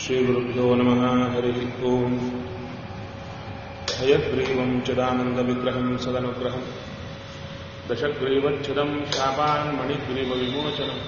श्रीगुरुभ्यो नमः हरिः ओम् हयग्रीवम् चिदानन्दविग्रहम् सदनुग्रहम् दशग्रीवच्छिदम् शापान् मणिग्रीवविमोचनम्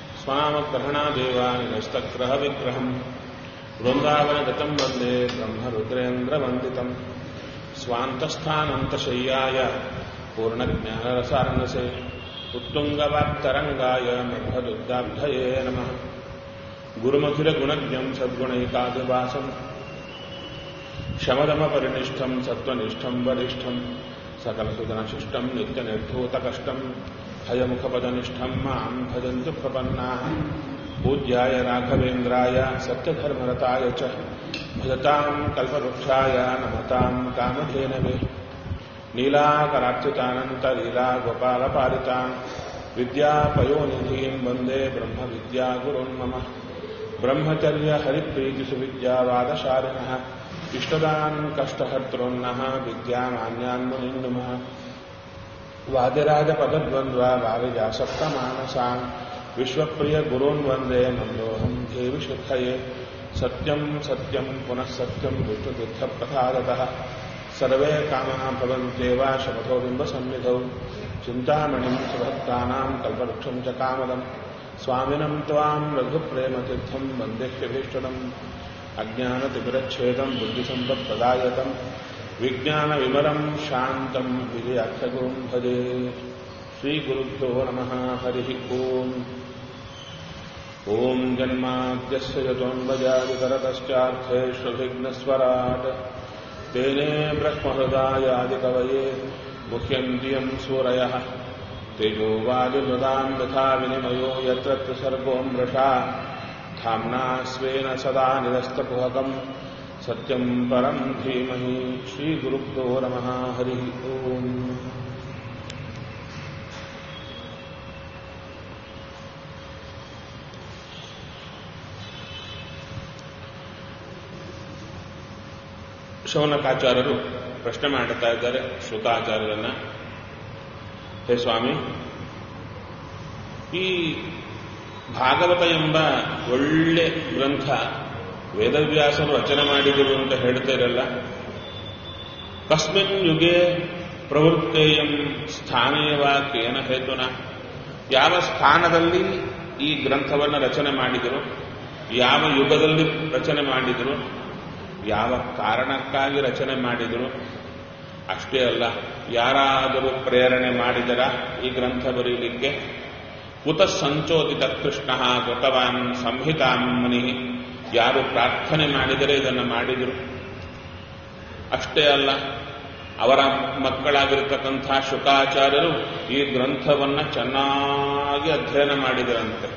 स्वामग्रहणादेवानिनस्तग्रहविग्रहम् वृन्दावनगतम् वन्दे ब्रह्मरुद्रेन्द्रवन्दितम् स्वान्तस्थानन्तशय्याय पूर्णज्ञानरसार्णसे उत्तुङ्गवाक्तरङ्गाय मध्वदुग्धाब्धये नमः गुरुमखिलगुणज्ञम् सद्गुणैकाभिवासम् शमदमपरिनिष्ठम् सत्त्वनिष्ठम् वरिष्ठम् सकलसुदनशिष्टम् नित्यनिर्धूतकष्टम् हयमुखपदनिष्ठम् माम् भजन्तु प्रपन्नाः पूज्याय राघवेन्द्राय सत्यधर्मरताय च भजताम् कल्पवृक्षाय नमताम् कामधेनवे नीलाकरार्चितानन्तलीलागोपालपालितान् विद्यापयोनिधीम् वन्दे ब्रह्मविद्यागुरुन् मम ब्रह्मचर्यहरिप्रीतिसुविद्यावादशालिनः इष्टदान् कष्टहर्तॄन्नः विद्यामान्यान् मुनिन् नुमः वादिराजपदद्वन्द्वा वारिजासप्तमानसान् विश्वप्रियगुरून् वन्दे मन्दोऽहम् देवि शुद्धये सत्यम् सत्यम् पुनः सत्यम् विष्णुतीर्थप्रसादतः सर्वे कामः भवन्त्येव शपथो बिम्बसन्निधौ चिन्तामणिम् सुभक्तानाम् कल्पवृक्षम् च कामदम् स्वामिनम् त्वाम् रघुप्रेमतीर्थम् वन्देह्यभीष्टदम् अज्ञानतिमिरच्छेदम् बुद्धिसम्पत्प्रदायतम् विज्ञानविमलम् शान्तम् विजयाख्यगुरुम् भजे श्रीगुरुभ्यो नमः हरिः ओम् ॐ जन्माद्यस्य यतोऽन्वजादितरतश्चार्थेष्वभिघ्नस्वराट् तेने ब्रह्महृदायादिकवये मुह्यन्तियम् सूरयः तेजोवादिमृदाम् तथा विनिमयो यत्र त्रिसर्गो मृषा धाम्ना स्वेन सदा निरस्तकुहकम् सत्यम् परम् धीमहि श्रीगुरुभ्यो नमः हरिः ओम् ಶೌನಕಾಚಾರ್ಯರು ಪ್ರಶ್ನೆ ಮಾಡುತ್ತಾ ಇದ್ದಾರೆ ಶ್ರುತಾಚಾರ್ಯರನ್ನ ಹೇ ಸ್ವಾಮಿ ಈ ಭಾಗವತ ಎಂಬ ಒಳ್ಳೆ ಗ್ರಂಥ ವೇದವ್ಯಾಸರು ರಚನೆ ಮಾಡಿದರು ಅಂತ ಹೇಳ್ತಾರಲ್ಲ ಕಸ್ಮಿನ್ ಯುಗೆ ಪ್ರವೃತ್ತೇಯಂ ಸ್ಥಾನೇವ ಕೇನ ಹೇತುನ ಯಾವ ಸ್ಥಾನದಲ್ಲಿ ಈ ಗ್ರಂಥವನ್ನು ರಚನೆ ಮಾಡಿದರು ಯಾವ ಯುಗದಲ್ಲಿ ರಚನೆ ಮಾಡಿದರು ಯಾವ ಕಾರಣಕ್ಕಾಗಿ ರಚನೆ ಮಾಡಿದರು ಅಷ್ಟೇ ಅಲ್ಲ ಯಾರಾದರೂ ಪ್ರೇರಣೆ ಮಾಡಿದರ ಈ ಗ್ರಂಥ ಬರೆಯಲಿಕ್ಕೆ ಕುತ ಸಂಚೋದಿತ ಕೃಷ್ಣ ಕೃತವಾನ್ ಸಂಹಿತಾಂ ಮುನಿ ಯಾರು ಪ್ರಾರ್ಥನೆ ಮಾಡಿದರೆ ಇದನ್ನು ಮಾಡಿದರು ಅಷ್ಟೇ ಅಲ್ಲ ಅವರ ಮಕ್ಕಳಾಗಿರ್ತಕ್ಕಂಥ ಶುಕಾಚಾರ್ಯರು ಈ ಗ್ರಂಥವನ್ನು ಚೆನ್ನಾಗಿ ಅಧ್ಯಯನ ಮಾಡಿದರಂತೆ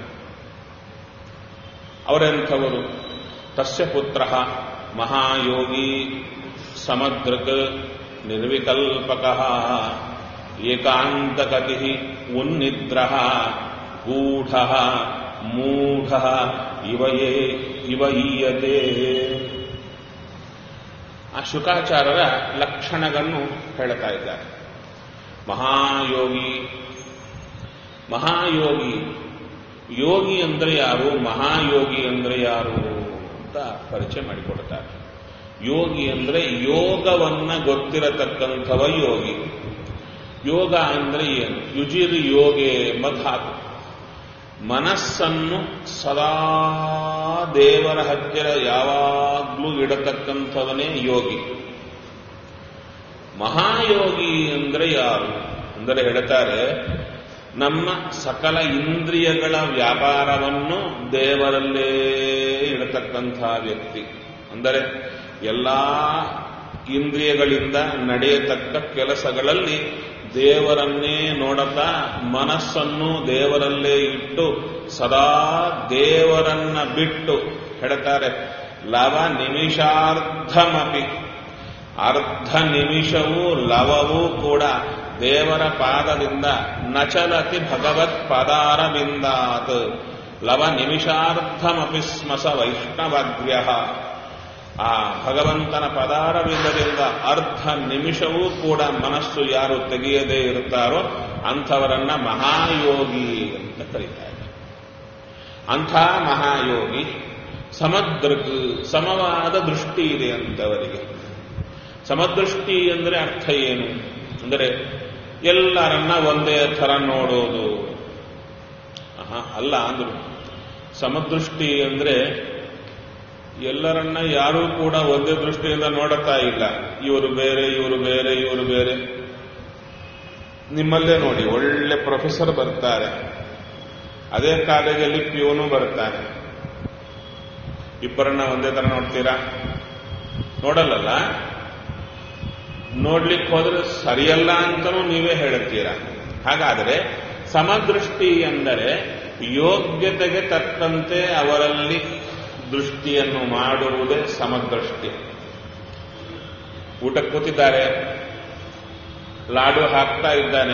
ಅವರೆಂಥವರು ತಸ್ಯ ಪುತ್ರ ಮಹಾಯೋಗಿ ಸಮದೃಕ್ ನಿರ್ವಿಕಲ್ಪಕ ಏಕಾಂತಗತಿ ಉನ್ನಿದ್ರ ಗೂಢ ಮೂಢ ಇವಯೇ ಇವಯೀಯತೆ ಆ ಶುಕಾಚಾರ್ಯರ ಲಕ್ಷಣಗಳನ್ನು ಹೇಳ್ತಾ ಇದ್ದಾರೆ ಮಹಾಯೋಗಿ ಮಹಾಯೋಗಿ ಯೋಗಿ ಅಂದ್ರೆ ಯಾರು ಮಹಾಯೋಗಿ ಅಂದ್ರೆ ಯಾರು ಅಂತ ಪರಿಚಯ ಮಾಡಿಕೊಡ್ತಾರೆ ಯೋಗಿ ಅಂದ್ರೆ ಯೋಗವನ್ನ ಗೊತ್ತಿರತಕ್ಕಂಥವ ಯೋಗಿ ಯೋಗ ಅಂದ್ರೆ ಏನು ಯುಜಿರ್ ಯೋಗೆ ಮಧಾತು ಮನಸ್ಸನ್ನು ಸದಾ ದೇವರ ಹತ್ತಿರ ಯಾವಾಗ್ಲೂ ಇಡತಕ್ಕಂಥವನೇ ಯೋಗಿ ಮಹಾಯೋಗಿ ಅಂದ್ರೆ ಯಾರು ಅಂದರೆ ಹೇಳ್ತಾರೆ ನಮ್ಮ ಸಕಲ ಇಂದ್ರಿಯಗಳ ವ್ಯಾಪಾರವನ್ನು ದೇವರಲ್ಲೇ ಇಡತಕ್ಕಂಥ ವ್ಯಕ್ತಿ ಅಂದರೆ ಎಲ್ಲ ಇಂದ್ರಿಯಗಳಿಂದ ನಡೆಯತಕ್ಕ ಕೆಲಸಗಳಲ್ಲಿ ದೇವರನ್ನೇ ನೋಡುತ್ತಾ ಮನಸ್ಸನ್ನು ದೇವರಲ್ಲೇ ಇಟ್ಟು ಸದಾ ದೇವರನ್ನ ಬಿಟ್ಟು ಹೇಳ್ತಾರೆ ಲವ ನಿಮಿಷಾರ್ಧಮಪಿ ಅರ್ಧ ನಿಮಿಷವೂ ಲವವೂ ಕೂಡ ದೇವರ ಪಾದದಿಂದ ನಚಲತಿ ಭಗವತ್ ಪದಾರವಿಂದಾತ್ ಲವ ನಿಮಿಷಾರ್ಧಮಪಿ ಸ್ಮಸ ವೈಷ್ಣವಗ್ರ್ಯ ಆ ಭಗವಂತನ ಪದಾರವಿಂದದಿಂದ ಅರ್ಧ ನಿಮಿಷವೂ ಕೂಡ ಮನಸ್ಸು ಯಾರು ತೆಗೆಯದೇ ಇರ್ತಾರೋ ಅಂಥವರನ್ನ ಮಹಾಯೋಗಿ ಅಂತ ಕರೀತಾರೆ ಅಂಥ ಮಹಾಯೋಗಿ ಸಮದೃಕ್ ಸಮವಾದ ದೃಷ್ಟಿ ಇದೆ ಅಂತವರಿಗೆ ಸಮದೃಷ್ಟಿ ಅಂದರೆ ಅರ್ಥ ಏನು ಅಂದರೆ ಎಲ್ಲರನ್ನ ಒಂದೇ ಥರ ನೋಡೋದು ಆಹಾ, ಅಲ್ಲ ಅಂದ್ರು ಸಮದೃಷ್ಟಿ ಅಂದ್ರೆ ಎಲ್ಲರನ್ನ ಯಾರೂ ಕೂಡ ಒಂದೇ ದೃಷ್ಟಿಯಿಂದ ನೋಡುತ್ತಾ ಇಲ್ಲ ಇವರು ಬೇರೆ ಇವರು ಬೇರೆ ಇವರು ಬೇರೆ ನಿಮ್ಮಲ್ಲೇ ನೋಡಿ ಒಳ್ಳೆ ಪ್ರೊಫೆಸರ್ ಬರ್ತಾರೆ ಅದೇ ಕಾಲೇಜಲ್ಲಿ ಪ್ಯೂನು ಬರ್ತಾನೆ ಇಬ್ಬರನ್ನ ಒಂದೇ ತರ ನೋಡ್ತೀರಾ ನೋಡಲ್ಲಲ್ಲ ನೋಡ್ಲಿಕ್ಕೆ ಹೋದ್ರೆ ಸರಿಯಲ್ಲ ಅಂತಲೂ ನೀವೇ ಹೇಳುತ್ತೀರಾ ಹಾಗಾದರೆ ಸಮದೃಷ್ಟಿ ಎಂದರೆ ಯೋಗ್ಯತೆಗೆ ತಕ್ಕಂತೆ ಅವರಲ್ಲಿ ದೃಷ್ಟಿಯನ್ನು ಮಾಡುವುದೇ ಸಮದೃಷ್ಟಿ ಊಟಕ್ಕೆ ಕೂತಿದ್ದಾರೆ ಲಾಡು ಹಾಕ್ತಾ ಇದ್ದಾನೆ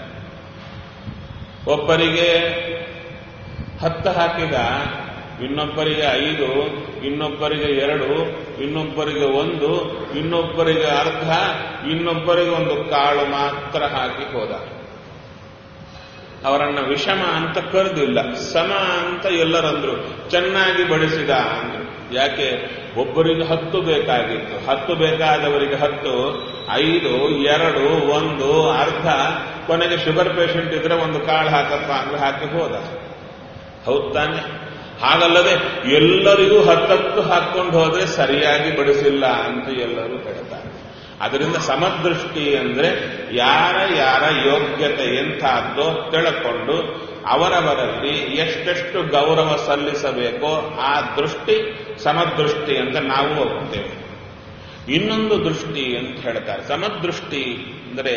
ಒಬ್ಬರಿಗೆ ಹತ್ತು ಹಾಕಿದ ಇನ್ನೊಬ್ಬರಿಗೆ ಐದು ಇನ್ನೊಬ್ಬರಿಗೆ ಎರಡು ಇನ್ನೊಬ್ಬರಿಗೆ ಒಂದು ಇನ್ನೊಬ್ಬರಿಗೆ ಅರ್ಧ ಇನ್ನೊಬ್ಬರಿಗೆ ಒಂದು ಕಾಳು ಮಾತ್ರ ಹಾಕಿ ಹೋದ ಅವರನ್ನ ವಿಷಮ ಅಂತ ಕರೆದಿಲ್ಲ ಸಮ ಅಂತ ಎಲ್ಲರಂದ್ರು ಚೆನ್ನಾಗಿ ಬಡಿಸಿದ ಅಂದ್ರು ಯಾಕೆ ಒಬ್ಬರಿಗೆ ಹತ್ತು ಬೇಕಾಗಿತ್ತು ಹತ್ತು ಬೇಕಾದವರಿಗೆ ಹತ್ತು ಐದು ಎರಡು ಒಂದು ಅರ್ಧ ಕೊನೆಗೆ ಶುಗರ್ ಪೇಷಂಟ್ ಇದ್ರೆ ಒಂದು ಕಾಳು ಹಾಕಪ್ಪ ಅಂದ್ರೆ ಹಾಕಿ ಹೋದ ಹೌದ್ ತಾನೆ ಹಾಗಲ್ಲದೆ ಎಲ್ಲರಿಗೂ ಹತ್ತತ್ತು ಹಾಕೊಂಡು ಹೋದ್ರೆ ಸರಿಯಾಗಿ ಬಡಿಸಿಲ್ಲ ಅಂತ ಎಲ್ಲರೂ ಹೇಳ್ತಾರೆ ಅದರಿಂದ ಸಮದೃಷ್ಟಿ ಅಂದ್ರೆ ಯಾರ ಯಾರ ಯೋಗ್ಯತೆ ಎಂಥದ್ದೋ ತಿಳ್ಕೊಂಡು ಅವರವರಲ್ಲಿ ಎಷ್ಟೆಷ್ಟು ಗೌರವ ಸಲ್ಲಿಸಬೇಕೋ ಆ ದೃಷ್ಟಿ ಸಮದೃಷ್ಟಿ ಅಂತ ನಾವು ಒಪ್ಪುತ್ತೇವೆ ಇನ್ನೊಂದು ದೃಷ್ಟಿ ಅಂತ ಹೇಳ್ತಾರೆ ಸಮದೃಷ್ಟಿ ಅಂದರೆ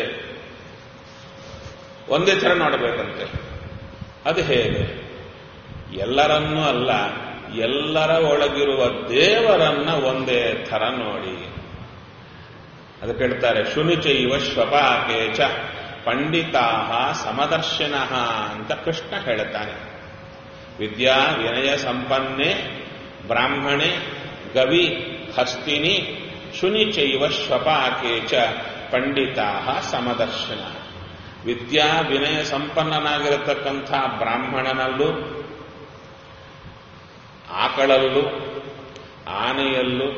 ಒಂದೇ ಥರ ನೋಡಬೇಕಂತೆ ಅದು ಹೇಗೆ ಎಲ್ಲರನ್ನೂ ಅಲ್ಲ ಎಲ್ಲರ ಒಳಗಿರುವ ದೇವರನ್ನ ಒಂದೇ ಥರ ನೋಡಿ ಅದಕ್ಕೆ ಹೇಳ್ತಾರೆ ಶುನಿಚೈವ ಶ್ವಪಾಕೇಚ ಪಂಡಿತಾ ಸಮದರ್ಶನ ಅಂತ ಕೃಷ್ಣ ಹೇಳ್ತಾನೆ ವಿದ್ಯಾ ವಿನಯ ಸಂಪನ್ನೆ ಬ್ರಾಹ್ಮಣೆ ಗವಿ ಹಸ್ತಿನಿ ಶುನಿಚೈವ ಶ್ವಪಾಕೇಚ ಪಂಡಿತಾ ಸಮದರ್ಶನ ವಿದ್ಯಾ ವಿನಯ ಸಂಪನ್ನನಾಗಿರತಕ್ಕಂಥ ಬ್ರಾಹ್ಮಣನಲ್ಲೂ ಆಕಳಲ್ಲೂ ಆನೆಯಲ್ಲೂ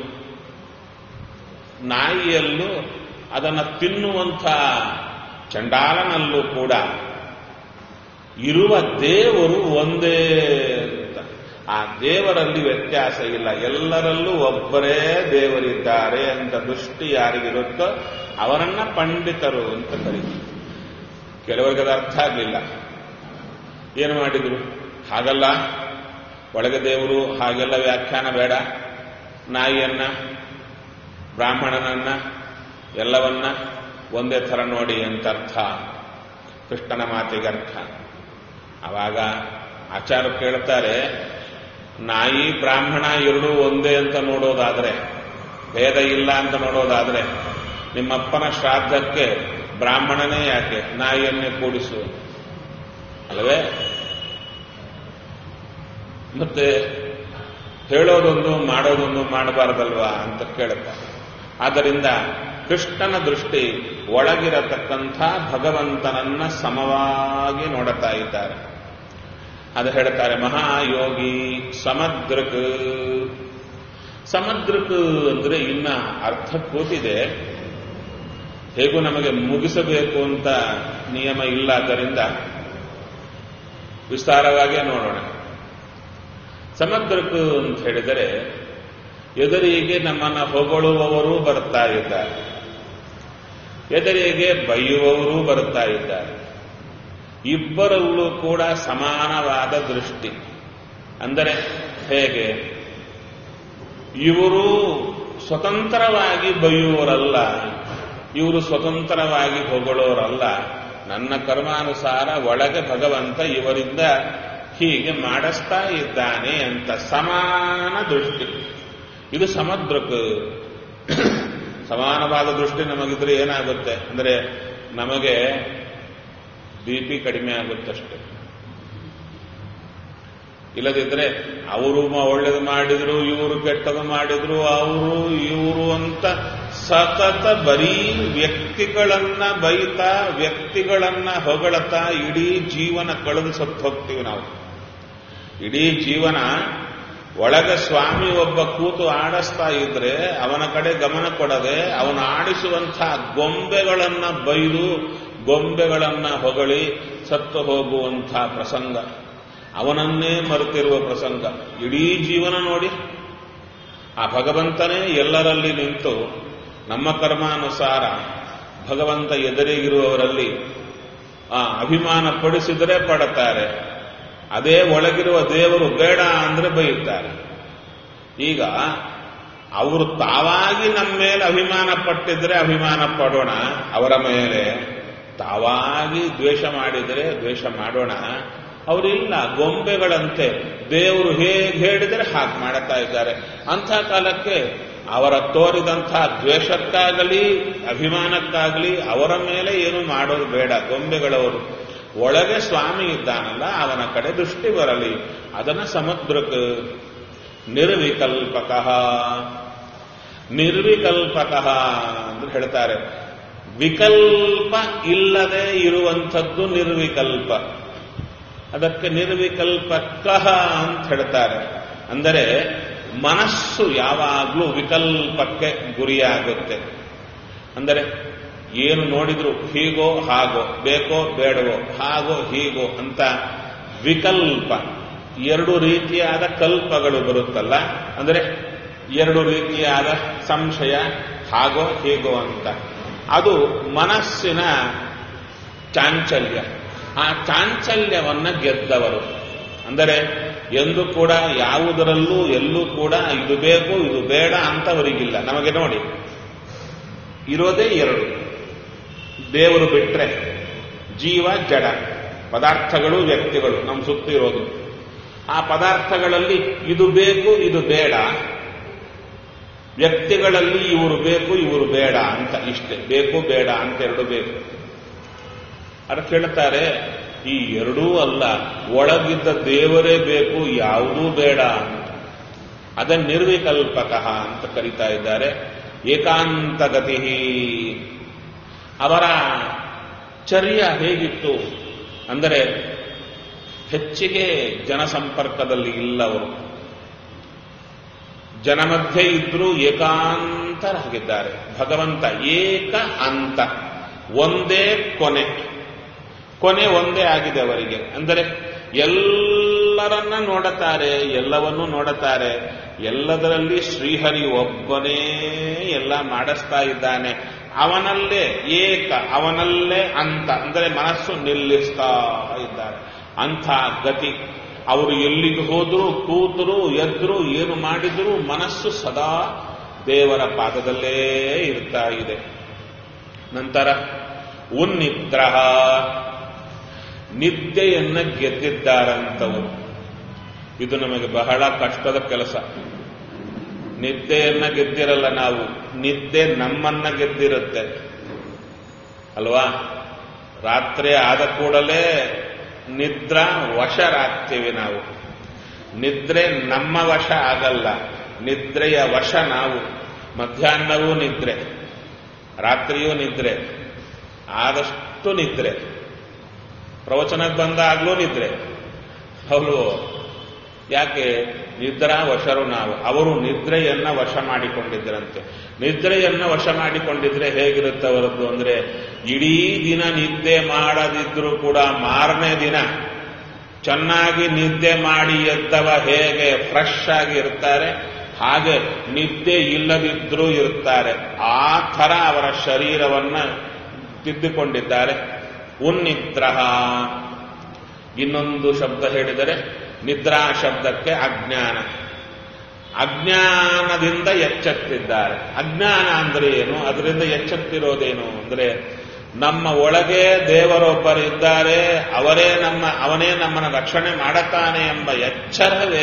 ನಾಯಿಯಲ್ಲೂ ಅದನ್ನು ತಿನ್ನುವಂಥ ಚಂಡಾಲನಲ್ಲೂ ಕೂಡ ಇರುವ ದೇವರು ಒಂದೇ ಅಂತ ಆ ದೇವರಲ್ಲಿ ವ್ಯತ್ಯಾಸ ಇಲ್ಲ ಎಲ್ಲರಲ್ಲೂ ಒಬ್ಬರೇ ದೇವರಿದ್ದಾರೆ ಅಂತ ದೃಷ್ಟಿ ಯಾರಿಗಿರುತ್ತೋ ಅವರನ್ನ ಪಂಡಿತರು ಅಂತ ಕರೀತೀವಿ ಕೆಲವರಿಗೆ ಅದು ಅರ್ಥ ಆಗಲಿಲ್ಲ ಏನು ಮಾಡಿದ್ರು ಹಾಗಲ್ಲ ಒಳಗೆ ದೇವರು ಹಾಗೆಲ್ಲ ವ್ಯಾಖ್ಯಾನ ಬೇಡ ನಾಯಿಯನ್ನ ಬ್ರಾಹ್ಮಣನನ್ನ ಎಲ್ಲವನ್ನ ಒಂದೇ ಥರ ನೋಡಿ ಅಂತ ಅರ್ಥ ಕೃಷ್ಣನ ಮಾತಿಗೆ ಅರ್ಥ ಆವಾಗ ಆಚಾರ ಕೇಳ್ತಾರೆ ನಾಯಿ ಬ್ರಾಹ್ಮಣ ಎರಡೂ ಒಂದೇ ಅಂತ ನೋಡೋದಾದ್ರೆ ಭೇದ ಇಲ್ಲ ಅಂತ ನೋಡೋದಾದ್ರೆ ನಿಮ್ಮಪ್ಪನ ಶ್ರಾದ್ದಕ್ಕೆ ಬ್ರಾಹ್ಮಣನೇ ಯಾಕೆ ನಾಯಿಯನ್ನೇ ಕೂಡಿಸು ಅಲ್ಲವೇ ಮತ್ತೆ ಹೇಳೋದೊಂದು ಮಾಡೋದೊಂದು ಮಾಡಬಾರ್ದಲ್ವಾ ಅಂತ ಕೇಳುತ್ತಾರೆ ಆದ್ದರಿಂದ ಕೃಷ್ಣನ ದೃಷ್ಟಿ ಒಳಗಿರತಕ್ಕಂಥ ಭಗವಂತನನ್ನ ಸಮವಾಗಿ ನೋಡುತ್ತಾ ಇದ್ದಾರೆ ಅದು ಹೇಳ್ತಾರೆ ಮಹಾಯೋಗಿ ಸಮದೃಕ್ ಸಮದೃಕ್ ಅಂದ್ರೆ ಇನ್ನ ಅರ್ಥ ಕೂತಿದೆ ಹೇಗೂ ನಮಗೆ ಮುಗಿಸಬೇಕು ಅಂತ ನಿಯಮ ಇಲ್ಲಾದ್ದರಿಂದ ವಿಸ್ತಾರವಾಗಿಯೇ ನೋಡೋಣ ಸಮಗ್ರಕ್ಕೆ ಅಂತ ಹೇಳಿದರೆ ಎದುರಿಗೆ ನಮ್ಮನ್ನ ಹೊಗಳುವವರು ಬರ್ತಾ ಇದ್ದಾರೆ ಎದುರಿಗೆ ಬೈಯುವವರು ಬರ್ತಾ ಇದ್ದಾರೆ ಇಬ್ಬರಲ್ಲೂ ಕೂಡ ಸಮಾನವಾದ ದೃಷ್ಟಿ ಅಂದರೆ ಹೇಗೆ ಇವರು ಸ್ವತಂತ್ರವಾಗಿ ಬೈಯುವವರಲ್ಲ ಇವರು ಸ್ವತಂತ್ರವಾಗಿ ಹೊಗಳೋರಲ್ಲ ನನ್ನ ಕರ್ಮಾನುಸಾರ ಒಳಗೆ ಭಗವಂತ ಇವರಿಂದ ಹೀಗೆ ಮಾಡಿಸ್ತಾ ಇದ್ದಾನೆ ಅಂತ ಸಮಾನ ದೃಷ್ಟಿ ಇದು ಸಮದ್ರಕ್ ಸಮಾನವಾದ ದೃಷ್ಟಿ ನಮಗಿದ್ರೆ ಏನಾಗುತ್ತೆ ಅಂದರೆ ನಮಗೆ ಬಿ ಪಿ ಕಡಿಮೆ ಆಗುತ್ತಷ್ಟೆ ಇಲ್ಲದಿದ್ರೆ ಅವರು ಒಳ್ಳೇದು ಮಾಡಿದ್ರು ಇವರು ಕೆಟ್ಟದು ಮಾಡಿದ್ರು ಅವರು ಇವರು ಅಂತ ಸತತ ಬರೀ ವ್ಯಕ್ತಿಗಳನ್ನ ಬೈತಾ ವ್ಯಕ್ತಿಗಳನ್ನ ಹೊಗಳತಾ ಇಡೀ ಜೀವನ ಕಳೆದು ಸತ್ತು ಹೋಗ್ತೀವಿ ನಾವು ಇಡೀ ಜೀವನ ಒಳಗೆ ಸ್ವಾಮಿ ಒಬ್ಬ ಕೂತು ಆಡಿಸ್ತಾ ಇದ್ರೆ ಅವನ ಕಡೆ ಗಮನ ಕೊಡದೆ ಅವನು ಆಡಿಸುವಂತಹ ಗೊಂಬೆಗಳನ್ನ ಬೈದು ಗೊಂಬೆಗಳನ್ನ ಹೊಗಳಿ ಸತ್ತು ಹೋಗುವಂಥ ಪ್ರಸಂಗ ಅವನನ್ನೇ ಮರೆತಿರುವ ಪ್ರಸಂಗ ಇಡೀ ಜೀವನ ನೋಡಿ ಆ ಭಗವಂತನೇ ಎಲ್ಲರಲ್ಲಿ ನಿಂತು ನಮ್ಮ ಕರ್ಮಾನುಸಾರ ಭಗವಂತ ಎದುರಿಗಿರುವವರಲ್ಲಿ ಆ ಅಭಿಮಾನ ಪಡಿಸಿದರೆ ಪಡುತ್ತಾರೆ ಅದೇ ಒಳಗಿರುವ ದೇವರು ಬೇಡ ಅಂದ್ರೆ ಬೈಯುತ್ತಾರೆ ಈಗ ಅವರು ತಾವಾಗಿ ನಮ್ಮ ಮೇಲೆ ಅಭಿಮಾನ ಪಟ್ಟಿದ್ರೆ ಅಭಿಮಾನ ಪಡೋಣ ಅವರ ಮೇಲೆ ತಾವಾಗಿ ದ್ವೇಷ ಮಾಡಿದರೆ ದ್ವೇಷ ಮಾಡೋಣ ಅವರಿಲ್ಲ ಗೊಂಬೆಗಳಂತೆ ದೇವರು ಹೇಗೆ ಹೇಳಿದರೆ ಹಾಗೆ ಮಾಡುತ್ತಾ ಇದ್ದಾರೆ ಅಂಥ ಕಾಲಕ್ಕೆ ಅವರ ತೋರಿದಂತಹ ದ್ವೇಷಕ್ಕಾಗಲಿ ಅಭಿಮಾನಕ್ಕಾಗಲಿ ಅವರ ಮೇಲೆ ಏನು ಮಾಡೋದು ಬೇಡ ಗೊಂಬೆಗಳವರು ಒಳಗೆ ಸ್ವಾಮಿ ಇದ್ದಾನಲ್ಲ ಅವನ ಕಡೆ ದೃಷ್ಟಿ ಬರಲಿ ಅದನ್ನ ಸಮುದ್ರಕ್ ನಿರ್ವಿಕಲ್ಪಕ ನಿರ್ವಿಕಲ್ಪಕ ಅಂದ್ರೆ ಹೇಳ್ತಾರೆ ವಿಕಲ್ಪ ಇಲ್ಲದೆ ಇರುವಂಥದ್ದು ನಿರ್ವಿಕಲ್ಪ ಅದಕ್ಕೆ ನಿರ್ವಿಕಲ್ಪಕಃ ಅಂತ ಹೇಳ್ತಾರೆ ಅಂದರೆ ಮನಸ್ಸು ಯಾವಾಗಲೂ ವಿಕಲ್ಪಕ್ಕೆ ಗುರಿಯಾಗುತ್ತೆ ಅಂದರೆ ಏನು ನೋಡಿದ್ರು ಹೀಗೋ ಹಾಗೋ ಬೇಕೋ ಬೇಡವೋ ಹಾಗೋ ಹೀಗೋ ಅಂತ ವಿಕಲ್ಪ ಎರಡು ರೀತಿಯಾದ ಕಲ್ಪಗಳು ಬರುತ್ತಲ್ಲ ಅಂದರೆ ಎರಡು ರೀತಿಯಾದ ಸಂಶಯ ಹಾಗೋ ಹೀಗೋ ಅಂತ ಅದು ಮನಸ್ಸಿನ ಚಾಂಚಲ್ಯ ಆ ಚಾಂಚಲ್ಯವನ್ನ ಗೆದ್ದವರು ಅಂದರೆ ಎಂದು ಕೂಡ ಯಾವುದರಲ್ಲೂ ಎಲ್ಲೂ ಕೂಡ ಇದು ಬೇಕು ಇದು ಬೇಡ ಅಂತವರಿಗಿಲ್ಲ ನಮಗೆ ನೋಡಿ ಇರೋದೇ ಎರಡು ದೇವರು ಬಿಟ್ರೆ ಜೀವ ಜಡ ಪದಾರ್ಥಗಳು ವ್ಯಕ್ತಿಗಳು ನಮ್ಮ ಸುತ್ತ ಇರೋದು ಆ ಪದಾರ್ಥಗಳಲ್ಲಿ ಇದು ಬೇಕು ಇದು ಬೇಡ ವ್ಯಕ್ತಿಗಳಲ್ಲಿ ಇವರು ಬೇಕು ಇವರು ಬೇಡ ಅಂತ ಇಷ್ಟೇ ಬೇಕು ಬೇಡ ಅಂತ ಎರಡು ಬೇಕು ಅದು ಕೇಳ್ತಾರೆ ಈ ಎರಡೂ ಅಲ್ಲ ಒಳಗಿದ್ದ ದೇವರೇ ಬೇಕು ಯಾವುದೂ ಬೇಡ ಅಂತ ಅದನ್ನ ನಿರ್ವಿಕಲ್ಪಕ ಅಂತ ಕರೀತಾ ಇದ್ದಾರೆ ಏಕಾಂತ ಗತಿ ಅವರ ಚರ್ಯ ಹೇಗಿತ್ತು ಅಂದರೆ ಹೆಚ್ಚಿಗೆ ಜನಸಂಪರ್ಕದಲ್ಲಿ ಇಲ್ಲವರು ಜನ ಮಧ್ಯೆ ಇದ್ರೂ ಏಕಾಂತರಾಗಿದ್ದಾರೆ ಭಗವಂತ ಏಕ ಅಂತ ಒಂದೇ ಕೊನೆ ಕೊನೆ ಒಂದೇ ಆಗಿದೆ ಅವರಿಗೆ ಅಂದರೆ ಎಲ್ಲರನ್ನ ನೋಡುತ್ತಾರೆ ಎಲ್ಲವನ್ನೂ ನೋಡುತ್ತಾರೆ ಎಲ್ಲದರಲ್ಲಿ ಶ್ರೀಹರಿ ಒಬ್ಬನೇ ಎಲ್ಲ ಮಾಡಿಸ್ತಾ ಇದ್ದಾನೆ ಅವನಲ್ಲೇ ಏಕ ಅವನಲ್ಲೇ ಅಂತ ಅಂದರೆ ಮನಸ್ಸು ನಿಲ್ಲಿಸ್ತಾ ಇದ್ದಾರೆ ಅಂಥ ಗತಿ ಅವರು ಎಲ್ಲಿಗೆ ಹೋದ್ರು ಕೂತರು ಎದ್ರು ಏನು ಮಾಡಿದ್ರು ಮನಸ್ಸು ಸದಾ ದೇವರ ಪಾದದಲ್ಲೇ ಇರ್ತಾ ಇದೆ ನಂತರ ಉನ್ನಿದ್ರ ನಿದ್ದೆಯನ್ನ ಗೆದ್ದಿದ್ದಾರಂತವರು ಇದು ನಮಗೆ ಬಹಳ ಕಷ್ಟದ ಕೆಲಸ ನಿದ್ದೆಯನ್ನ ಗೆದ್ದಿರಲ್ಲ ನಾವು ನಿದ್ದೆ ನಮ್ಮನ್ನ ಗೆದ್ದಿರುತ್ತೆ ಅಲ್ವಾ ರಾತ್ರಿ ಆದ ಕೂಡಲೇ ನಿದ್ರಾ ವಶರಾಗ್ತೀವಿ ನಾವು ನಿದ್ರೆ ನಮ್ಮ ವಶ ಆಗಲ್ಲ ನಿದ್ರೆಯ ವಶ ನಾವು ಮಧ್ಯಾಹ್ನವೂ ನಿದ್ರೆ ರಾತ್ರಿಯೂ ನಿದ್ರೆ ಆದಷ್ಟು ನಿದ್ರೆ ಪ್ರವಚನಕ್ಕೆ ಬಂದಾಗ್ಲೂ ನಿದ್ರೆ ಅವರು ಯಾಕೆ ನಿದ್ರಾ ವಶರು ನಾವು ಅವರು ನಿದ್ರೆಯನ್ನ ವಶ ಮಾಡಿಕೊಂಡಿದ್ದರಂತೆ ನಿದ್ರೆಯನ್ನ ವಶ ಮಾಡಿಕೊಂಡಿದ್ರೆ ಹೇಗಿರುತ್ತೆ ಅವರದ್ದು ಅಂದ್ರೆ ಇಡೀ ದಿನ ನಿದ್ದೆ ಮಾಡದಿದ್ರೂ ಕೂಡ ಮಾರನೇ ದಿನ ಚೆನ್ನಾಗಿ ನಿದ್ದೆ ಮಾಡಿ ಎದ್ದವ ಹೇಗೆ ಫ್ರೆಶ್ ಆಗಿ ಇರ್ತಾರೆ ಹಾಗೆ ನಿದ್ದೆ ಇಲ್ಲದಿದ್ರೂ ಇರ್ತಾರೆ ಆ ಥರ ಅವರ ಶರೀರವನ್ನ ತಿದ್ದುಕೊಂಡಿದ್ದಾರೆ ಉನ್ನಿದ್ರಹ ಇನ್ನೊಂದು ಶಬ್ದ ಹೇಳಿದರೆ ನಿದ್ರಾ ಶಬ್ದಕ್ಕೆ ಅಜ್ಞಾನ ಅಜ್ಞಾನದಿಂದ ಎಚ್ಚೆತ್ತಿದ್ದಾರೆ ಅಜ್ಞಾನ ಅಂದ್ರೆ ಏನು ಅದರಿಂದ ಎಚ್ಚೆತ್ತಿರೋದೇನು ಅಂದ್ರೆ ನಮ್ಮ ಒಳಗೆ ದೇವರೊಬ್ಬರು ಇದ್ದಾರೆ ಅವರೇ ನಮ್ಮ ಅವನೇ ನಮ್ಮನ್ನು ರಕ್ಷಣೆ ಮಾಡುತ್ತಾನೆ ಎಂಬ ಎಚ್ಚರವೇ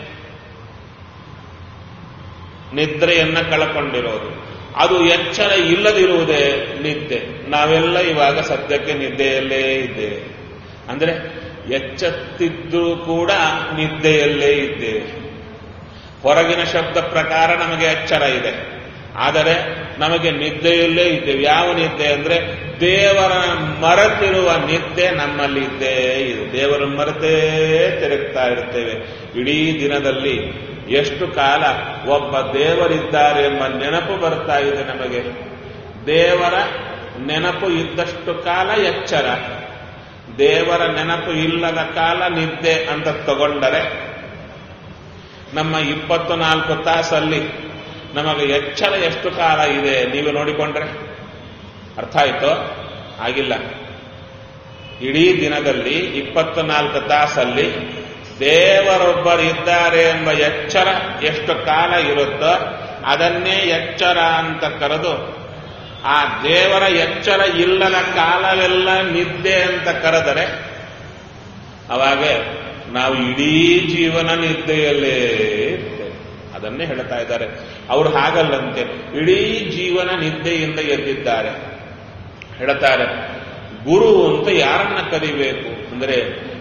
ನಿದ್ರೆಯನ್ನ ಕಳಕೊಂಡಿರೋದು ಅದು ಎಚ್ಚರ ಇಲ್ಲದಿರುವುದೇ ನಿದ್ದೆ ನಾವೆಲ್ಲ ಇವಾಗ ಸದ್ಯಕ್ಕೆ ನಿದ್ದೆಯಲ್ಲೇ ಇದ್ದೇವೆ ಅಂದ್ರೆ ಎಚ್ಚತ್ತಿದ್ರೂ ಕೂಡ ನಿದ್ದೆಯಲ್ಲೇ ಇದ್ದೇವೆ ಹೊರಗಿನ ಶಬ್ದ ಪ್ರಕಾರ ನಮಗೆ ಎಚ್ಚರ ಇದೆ ಆದರೆ ನಮಗೆ ನಿದ್ದೆಯಲ್ಲೇ ಇದ್ದೇವೆ ಯಾವ ನಿದ್ದೆ ಅಂದ್ರೆ ದೇವರ ಮರೆತಿರುವ ನಿದ್ದೆ ನಮ್ಮಲ್ಲಿ ಇದ್ದೇ ಇದೆ ದೇವರ ಮರೆತೇ ತಿರುಗ್ತಾ ಇರ್ತೇವೆ ಇಡೀ ದಿನದಲ್ಲಿ ಎಷ್ಟು ಕಾಲ ಒಬ್ಬ ದೇವರಿದ್ದಾರೆ ಎಂಬ ನೆನಪು ಬರ್ತಾ ಇದೆ ನಮಗೆ ದೇವರ ನೆನಪು ಇದ್ದಷ್ಟು ಕಾಲ ಎಚ್ಚರ ದೇವರ ನೆನಪು ಇಲ್ಲದ ಕಾಲ ನಿದ್ದೆ ಅಂತ ತಗೊಂಡರೆ ನಮ್ಮ ಇಪ್ಪತ್ತು ನಾಲ್ಕು ತಾಸಲ್ಲಿ ನಮಗೆ ಎಚ್ಚರ ಎಷ್ಟು ಕಾಲ ಇದೆ ನೀವು ನೋಡಿಕೊಂಡ್ರೆ ಅರ್ಥ ಆಯ್ತೋ ಆಗಿಲ್ಲ ಇಡೀ ದಿನದಲ್ಲಿ ಇಪ್ಪತ್ತು ನಾಲ್ಕು ತಾಸಲ್ಲಿ ದೇವರೊಬ್ಬರಿದ್ದಾರೆ ಎಂಬ ಎಚ್ಚರ ಎಷ್ಟು ಕಾಲ ಇರುತ್ತೋ ಅದನ್ನೇ ಎಚ್ಚರ ಅಂತ ಕರೆದು ಆ ದೇವರ ಎಚ್ಚರ ಇಲ್ಲದ ಕಾಲವೆಲ್ಲ ನಿದ್ದೆ ಅಂತ ಕರೆದರೆ ಅವಾಗ ನಾವು ಇಡೀ ಜೀವನ ನಿದ್ದೆಯಲ್ಲೇ ಇರ್ತೇವೆ ಅದನ್ನೇ ಹೇಳ್ತಾ ಇದ್ದಾರೆ ಅವರು ಹಾಗಲ್ಲಂತೆ ಇಡೀ ಜೀವನ ನಿದ್ದೆಯಿಂದ ಎದ್ದಿದ್ದಾರೆ ಹೇಳ್ತಾರೆ ಗುರು ಅಂತ ಯಾರನ್ನ ಕರಿಬೇಕು ಅಂದ್ರೆ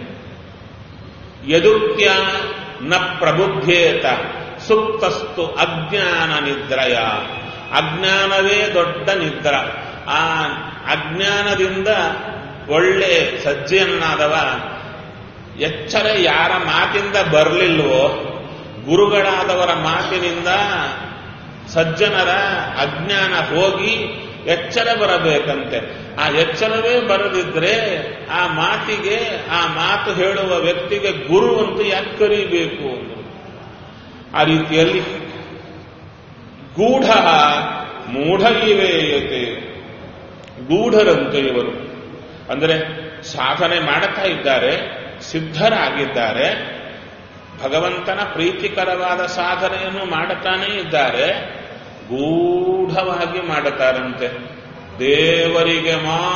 ಯದುಕ್ಯ ನ ಪ್ರಬುದ್ಧೇತ ಸುಪ್ತಸ್ತು ಅಜ್ಞಾನ ನಿದ್ರಯ ಅಜ್ಞಾನವೇ ದೊಡ್ಡ ನಿದ್ರ ಆ ಅಜ್ಞಾನದಿಂದ ಒಳ್ಳೆ ಸಜ್ಜೆಯನ್ನಾದವ ಎಚ್ಚರ ಯಾರ ಮಾತಿಂದ ಬರಲಿಲ್ವೋ ಗುರುಗಳಾದವರ ಮಾತಿನಿಂದ ಸಜ್ಜನರ ಅಜ್ಞಾನ ಹೋಗಿ ಎಚ್ಚರ ಬರಬೇಕಂತೆ ಆ ಎಚ್ಚರವೇ ಬರದಿದ್ರೆ ಆ ಮಾತಿಗೆ ಆ ಮಾತು ಹೇಳುವ ವ್ಯಕ್ತಿಗೆ ಗುರು ಅಂತ ಯಾಕೆ ಕರೀಬೇಕು ಆ ರೀತಿಯಲ್ಲಿ ಗೂಢ ಮೂಢ ಇವೇಯತೆ ಗೂಢರಂತೆ ಇವರು ಅಂದರೆ ಸಾಧನೆ ಮಾಡುತ್ತಾ ಇದ್ದಾರೆ ಸಿದ್ಧರಾಗಿದ್ದಾರೆ ಭಗವಂತನ ಪ್ರೀತಿಕರವಾದ ಸಾಧನೆಯನ್ನು ಮಾಡುತ್ತಾನೇ ಇದ್ದಾರೆ ಗೂಢವಾಗಿ ಮಾಡುತ್ತಾರಂತೆ ದೇವರಿಗೆ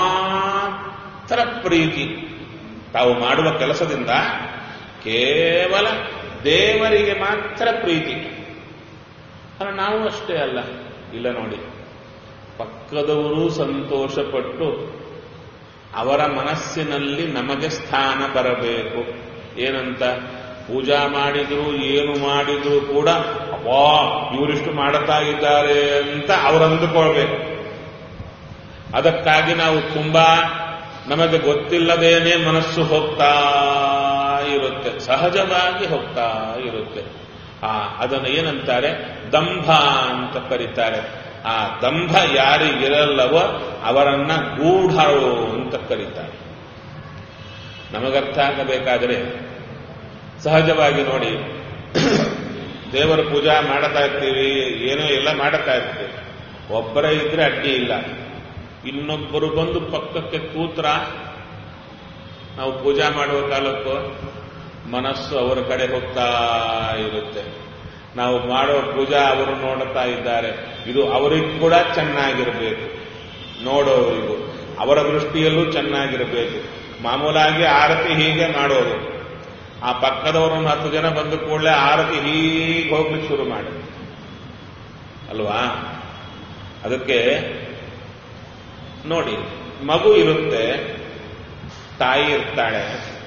ಮಾತ್ರ ಪ್ರೀತಿ ತಾವು ಮಾಡುವ ಕೆಲಸದಿಂದ ಕೇವಲ ದೇವರಿಗೆ ಮಾತ್ರ ಪ್ರೀತಿ ಅಲ್ಲ ನಾವು ಅಷ್ಟೇ ಅಲ್ಲ ಇಲ್ಲ ನೋಡಿ ಪಕ್ಕದವರು ಸಂತೋಷಪಟ್ಟು ಅವರ ಮನಸ್ಸಿನಲ್ಲಿ ನಮಗೆ ಸ್ಥಾನ ಬರಬೇಕು ಏನಂತ ಪೂಜಾ ಮಾಡಿದ್ರು ಏನು ಮಾಡಿದ್ರು ಕೂಡ ಅಪ್ಪಾ ಇವರಿಷ್ಟು ಮಾಡುತ್ತಾ ಇದ್ದಾರೆ ಅಂತ ಅವರು ಅಂದುಕೊಳ್ಬೇಕು ಅದಕ್ಕಾಗಿ ನಾವು ತುಂಬಾ ನಮಗೆ ಗೊತ್ತಿಲ್ಲದೇನೆ ಮನಸ್ಸು ಹೋಗ್ತಾ ಇರುತ್ತೆ ಸಹಜವಾಗಿ ಹೋಗ್ತಾ ಇರುತ್ತೆ ಆ ಅದನ್ನು ಏನಂತಾರೆ ದಂಭ ಅಂತ ಕರೀತಾರೆ ಆ ದಂಭ ಯಾರಿಗಿರಲ್ಲವೋ ಅವರನ್ನ ಗೂಢರು ಅಂತ ಕರೀತಾರೆ ನಮಗರ್ಥ ಆಗಬೇಕಾದರೆ ಸಹಜವಾಗಿ ನೋಡಿ ದೇವರ ಪೂಜಾ ಮಾಡ್ತಾ ಇರ್ತೀವಿ ಏನೋ ಎಲ್ಲ ಮಾಡುತ್ತಾ ಇರ್ತೀವಿ ಒಬ್ಬರೇ ಇದ್ರೆ ಅಡ್ಡಿ ಇಲ್ಲ ಇನ್ನೊಬ್ಬರು ಬಂದು ಪಕ್ಕಕ್ಕೆ ಕೂತ್ರ ನಾವು ಪೂಜಾ ಮಾಡುವ ಕಾಲಕ್ಕೂ ಮನಸ್ಸು ಅವರ ಕಡೆ ಹೋಗ್ತಾ ಇರುತ್ತೆ ನಾವು ಮಾಡುವ ಪೂಜಾ ಅವರು ನೋಡುತ್ತಾ ಇದ್ದಾರೆ ಇದು ಅವರಿಗೂ ಕೂಡ ಚೆನ್ನಾಗಿರಬೇಕು ನೋಡೋರಿಗೂ ಅವರ ದೃಷ್ಟಿಯಲ್ಲೂ ಚೆನ್ನಾಗಿರಬೇಕು ಮಾಮೂಲಾಗಿ ಆರತಿ ಹೀಗೆ ಮಾಡೋದು ಆ ಪಕ್ಕದವರು ಹತ್ತು ಜನ ಬಂದ ಕೂಡಲೇ ಆರತಿ ಹೀಗೆ ಹೋಗ್ಲಿಕ್ಕೆ ಶುರು ಮಾಡಿ ಅಲ್ವಾ ಅದಕ್ಕೆ ನೋಡಿ ಮಗು ಇರುತ್ತೆ ತಾಯಿ ಇರ್ತಾಳೆ